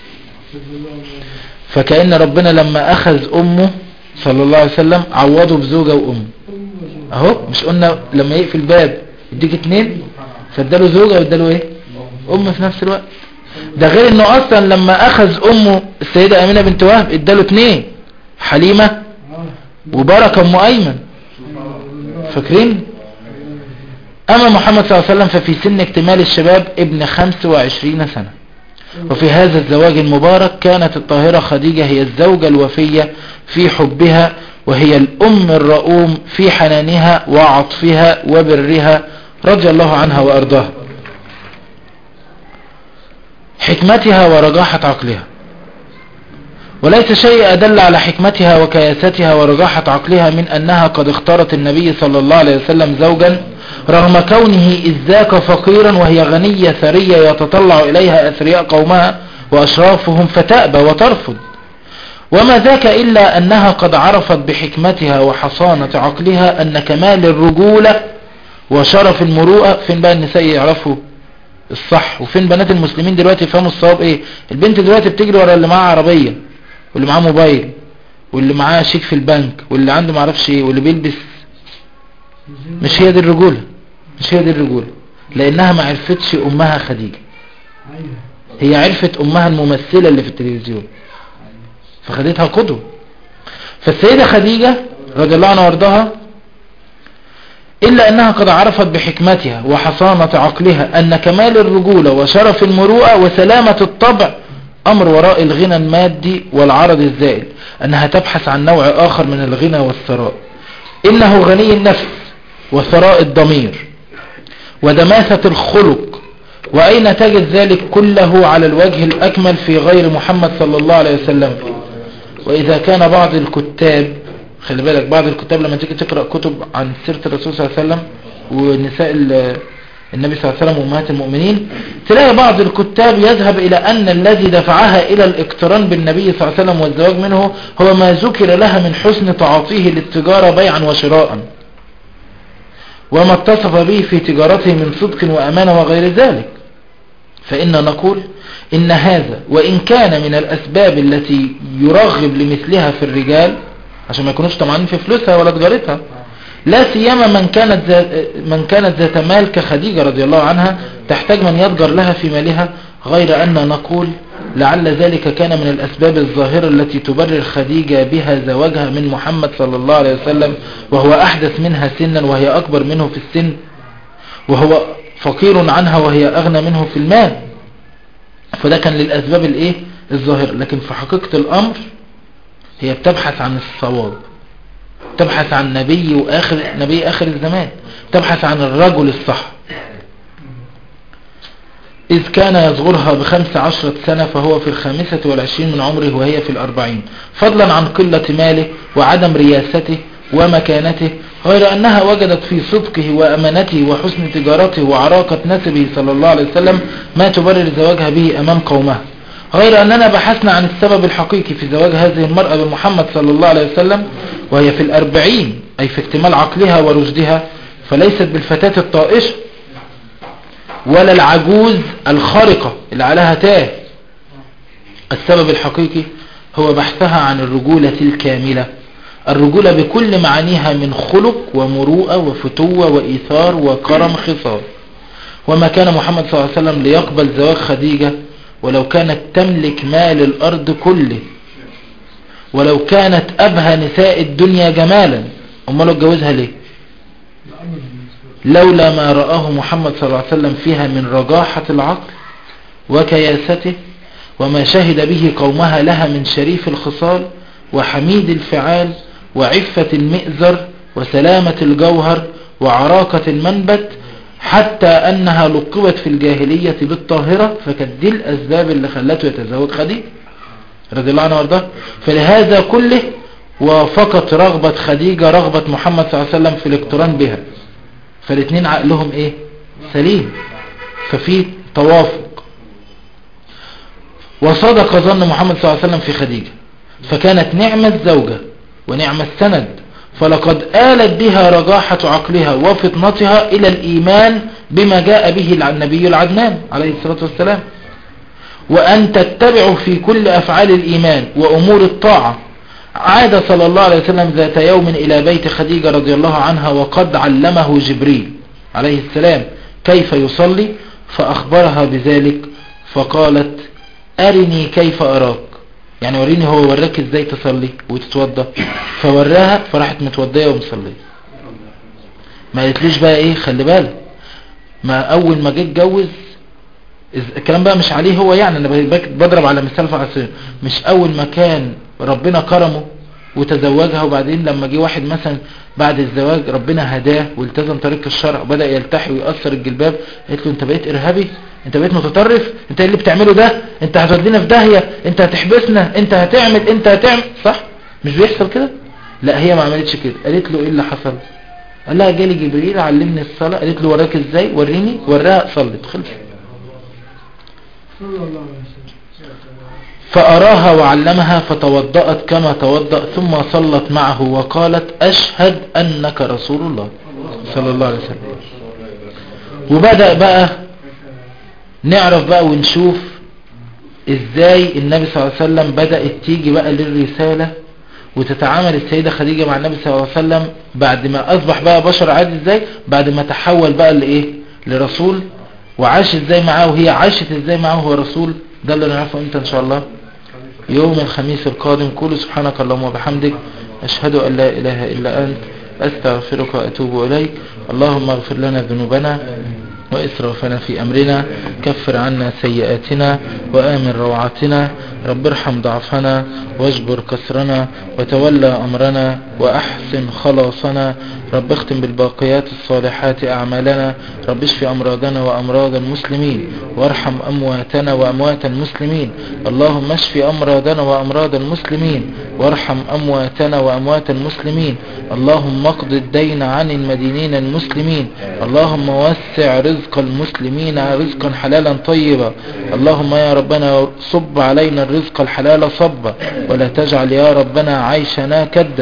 فكأن ربنا لما أخذ أمه صلى الله عليه وسلم عوضه بزوجة وأم أهو مش قلنا لما يقفل الباب يديك اتنين فاداله زوجة واداله ايه أم في نفس الوقت ده غير انه اصلا لما اخذ امه السيدة امينة بنت وهب اداله اتنين حليمة وبركة ام ايمن فاكرين اما محمد صلى الله عليه وسلم ففي سن اكتمال الشباب ابن 25 سنة وفي هذا الزواج المبارك كانت الطاهرة خديجة هي الزوجة الوفية في حبها وهي الام الرؤوم في حنانها وعطفها وبرها رضي الله عنها وارضاها حكمتها ورجاحة عقلها وليس شيء أدل على حكمتها وكياستها ورجاحة عقلها من أنها قد اختارت النبي صلى الله عليه وسلم زوجا رغم كونه إذ ذاك فقيرا وهي غنية ثرية يتطلع إليها أثرياء قومها وأشرافهم فتأبى وترفض وما ذاك إلا أنها قد عرفت بحكمتها وحصانة عقلها أن كمال الرجولة وشرف المروءة فين بقى النساء يعرفوا الصح وفين بنات المسلمين دلوقتي يفهموا الصواب ايه البنت دلوقتي بتجري ورا اللي معاه عربية واللي معاه موبايل واللي معاه شيك في البنك واللي عنده معرفش ايه واللي بيلبس مش هي دي الرجولة مش هي دي الرجولة لانها ما عرفتش امها خديجة هي عرفت امها الممثلة اللي في التلفزيون فخدتها قدوة فالسيدة خديجة رضي الله عنها وارضاها إلا أنها قد عرفت بحكمتها وحصانة عقلها أن كمال الرجولة وشرف المروءة وسلامة الطبع أمر وراء الغنى المادي والعرض الزائل أنها تبحث عن نوع آخر من الغنى والثراء إنه غني النفس وثراء الضمير ودماثة الخلق وأين تجد ذلك كله على الوجه الأكمل في غير محمد صلى الله عليه وسلم وإذا كان بعض الكتاب خلي بالك بعض الكتاب لما تيجي تقرأ كتب عن سيرة الرسول صلى الله عليه وسلم ونساء النبي صلى الله عليه وسلم وأمهات المؤمنين تلاقي بعض الكتاب يذهب إلى أن الذي دفعها إلى الاقتران بالنبي صلى الله عليه وسلم والزواج منه هو ما ذكر لها من حسن تعاطيه للتجارة بيعا وشراء وما اتصف به في تجارته من صدق وأمانة وغير ذلك فإن نقول إن هذا وإن كان من الأسباب التي يرغب لمثلها في الرجال عشان ما يكونوش طمعانين في فلوسها ولا تجارتها لا سيما من كانت ذات من كانت ذات مال كخديجة رضي الله عنها تحتاج من يتجر لها في مالها غير أن نقول لعل ذلك كان من الأسباب الظاهرة التي تبرر خديجة بها زواجها من محمد صلى الله عليه وسلم وهو أحدث منها سنا وهي أكبر منه في السن وهو فقير عنها وهي أغنى منه في المال فده كان للأسباب الإيه الظاهرة لكن في حقيقة الأمر هي بتبحث عن الصواب تبحث عن نبي وآخر نبي آخر الزمان تبحث عن الرجل الصح إذ كان يصغرها بخمس عشرة سنة فهو في الخامسة والعشرين من عمره وهي في الأربعين فضلا عن قلة ماله وعدم رياسته ومكانته غير أنها وجدت في صدقه وأمانته وحسن تجارته وعراقة نسبه صلى الله عليه وسلم ما تبرر زواجها به أمام قومها غير أننا بحثنا عن السبب الحقيقي في زواج هذه المرأة بمحمد صلى الله عليه وسلم وهي في الأربعين أي في اكتمال عقلها ورشدها فليست بالفتاة الطائشة ولا العجوز الخارقة اللي عليها تاه السبب الحقيقي هو بحثها عن الرجولة الكاملة الرجولة بكل معانيها من خلق ومروءة وفتوة وإيثار وكرم خصال وما كان محمد صلى الله عليه وسلم ليقبل زواج خديجة ولو كانت تملك مال الأرض كله ولو كانت أبهى نساء الدنيا جمالا أمال اتجوزها ليه لولا ما رآه محمد صلى الله عليه وسلم فيها من رجاحة العقل وكياسته وما شهد به قومها لها من شريف الخصال وحميد الفعال وعفة المئزر وسلامة الجوهر وعراقة المنبت حتى أنها لقبت في الجاهلية بالطاهرة فكانت دي الأسباب اللي خلته يتزوج خديجة رضي الله عنه وارضاه فلهذا كله وفقط رغبة خديجة رغبة محمد صلى الله عليه وسلم في الاقتران بها فالاثنين عقلهم ايه سليم ففي توافق وصدق ظن محمد صلى الله عليه وسلم في خديجة فكانت نعمة زوجة ونعم السند فلقد آلت بها رجاحة عقلها وفطنتها إلى الإيمان بما جاء به النبي العدنان عليه الصلاة والسلام وأن تتبع في كل أفعال الإيمان وأمور الطاعة عاد صلى الله عليه وسلم ذات يوم إلى بيت خديجة رضي الله عنها وقد علمه جبريل عليه السلام كيف يصلي فأخبرها بذلك فقالت أرني كيف أراك يعني وريني هو وراك ازاي تصلي وتتوضى فوراها فراحت متوضية ومصلية ما قالتليش بقى ايه خلي بالك ما اول ما جه اتجوز الكلام بقى مش عليه هو يعني انا بضرب على مثال فعصير مش اول ما كان ربنا كرمه وتزوجها وبعدين لما جه واحد مثلا بعد الزواج ربنا هداه والتزم طريق الشرع وبدأ يلتحي ويأثر الجلباب قالت له انت بقيت ارهابي انت بقيت متطرف انت ايه اللي بتعمله ده انت هتودينا في داهية انت هتحبسنا انت هتعمل انت هتعمل صح مش بيحصل كده لا هي ما عملتش كده قالت له ايه اللي حصل قال لها جالي جبريل علمني الصلاة قالت له وراك ازاي وريني وراها صلت خلص صلى الله عليه وسلم فأراها وعلمها فتوضأت كما توضأ ثم صلت معه وقالت أشهد أنك رسول الله صلى الله عليه وسلم وبدأ بقى نعرف بقى ونشوف ازاي النبي صلى الله عليه وسلم بدأت تيجي بقى للرسالة وتتعامل السيدة خديجة مع النبي صلى الله عليه وسلم بعد ما أصبح بقى بشر عادي ازاي بعد ما تحول بقى لإيه لرسول وعاش ازاي معاه وهي عاشت ازاي معاه هو رسول ده اللي نعرفه امتى ان شاء الله يوم الخميس القادم كل سبحانك اللهم وبحمدك أشهد أن لا إله إلا أنت أستغفرك وأتوب إليك اللهم اغفر لنا ذنوبنا وإسرافنا في أمرنا كفر عنا سيئاتنا وآمن روعاتنا رب ارحم ضعفنا واجبر كسرنا وتولى أمرنا وأحسن خلاصنا رب اختم بالباقيات الصالحات أعمالنا رب اشف أمراضنا وأمراض المسلمين وارحم أمواتنا وأموات المسلمين اللهم اشف أمراضنا وأمراض المسلمين وارحم أمواتنا وأموات المسلمين اللهم اقض الدين عن المدينين المسلمين اللهم وسع رزق المسلمين رزقا حلالا طيبا اللهم يا ربنا صب علينا الرزق الحلال صبا ولا تجعل يا ربنا عيشنا كدا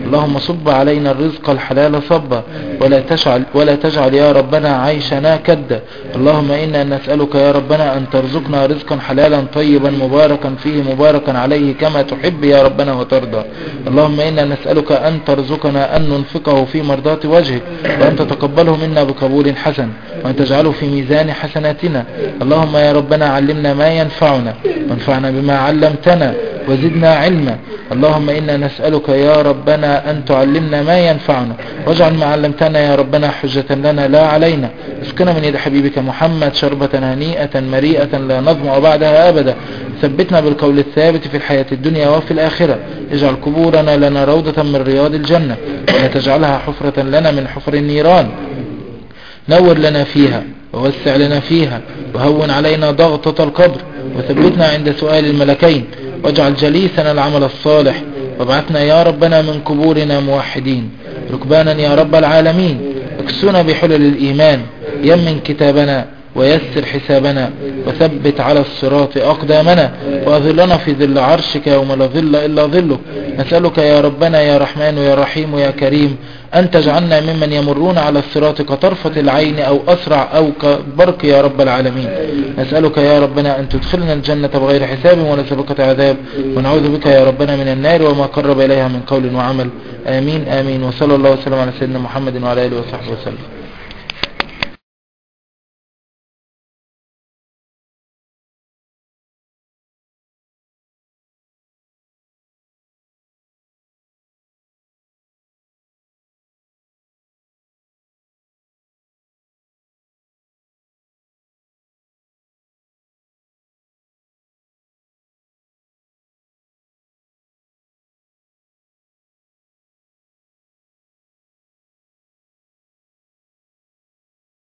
اللهم صب علينا الرزق الحلال صبا ولا تجعل, ولا تجعل يا ربنا عيشنا كدا اللهم إنا نسألك يا ربنا أن ترزقنا رزقا حلالا طيبا مباركا فيه مباركا عليه كما تحب يا ربنا وترضى اللهم إنا نسألك أن ترزقنا أن ننفقه في مرضاة وجهك وأن تتقبله منا بقبول حسن وأن تجعله في ميزان حسناتنا اللهم يا ربنا علمنا ما ينفعنا وانفعنا بما علمتنا وزدنا علما اللهم إنا نسألك يا ربنا أن تعلمنا ما ينفعنا واجعل ما علمتنا يا ربنا حجة لنا لا علينا اسقنا من يد حبيبك محمد شربة هنيئة مريئة لا نظمع بعدها أبدا ثبتنا بالقول الثابت في الحياة الدنيا وفي الآخرة اجعل قبورنا لنا روضة من رياض الجنة ولا تجعلها حفرة لنا من حفر النيران نور لنا فيها ووسع لنا فيها وهون علينا ضغطة القبر وثبتنا عند سؤال الملكين واجعل جليسنا العمل الصالح وابعثنا يا ربنا من قبورنا موحدين ركبانا يا رب العالمين اكسنا بحلل الإيمان يمن كتابنا ويسر حسابنا وثبت على الصراط أقدامنا وأظلنا في ظل عرشك يوم لا ظل إلا ظلك نسألك يا ربنا يا رحمن يا رحيم يا كريم أن تجعلنا ممن يمرون على الصراط كطرفة العين أو أسرع أو كبرق يا رب العالمين نسألك يا ربنا أن تدخلنا الجنة بغير حساب ولا سبقة عذاب ونعوذ بك يا ربنا من النار وما قرب إليها من قول وعمل آمين آمين وصلى الله وسلم على سيدنا محمد وعلى آله وصحبه وسلم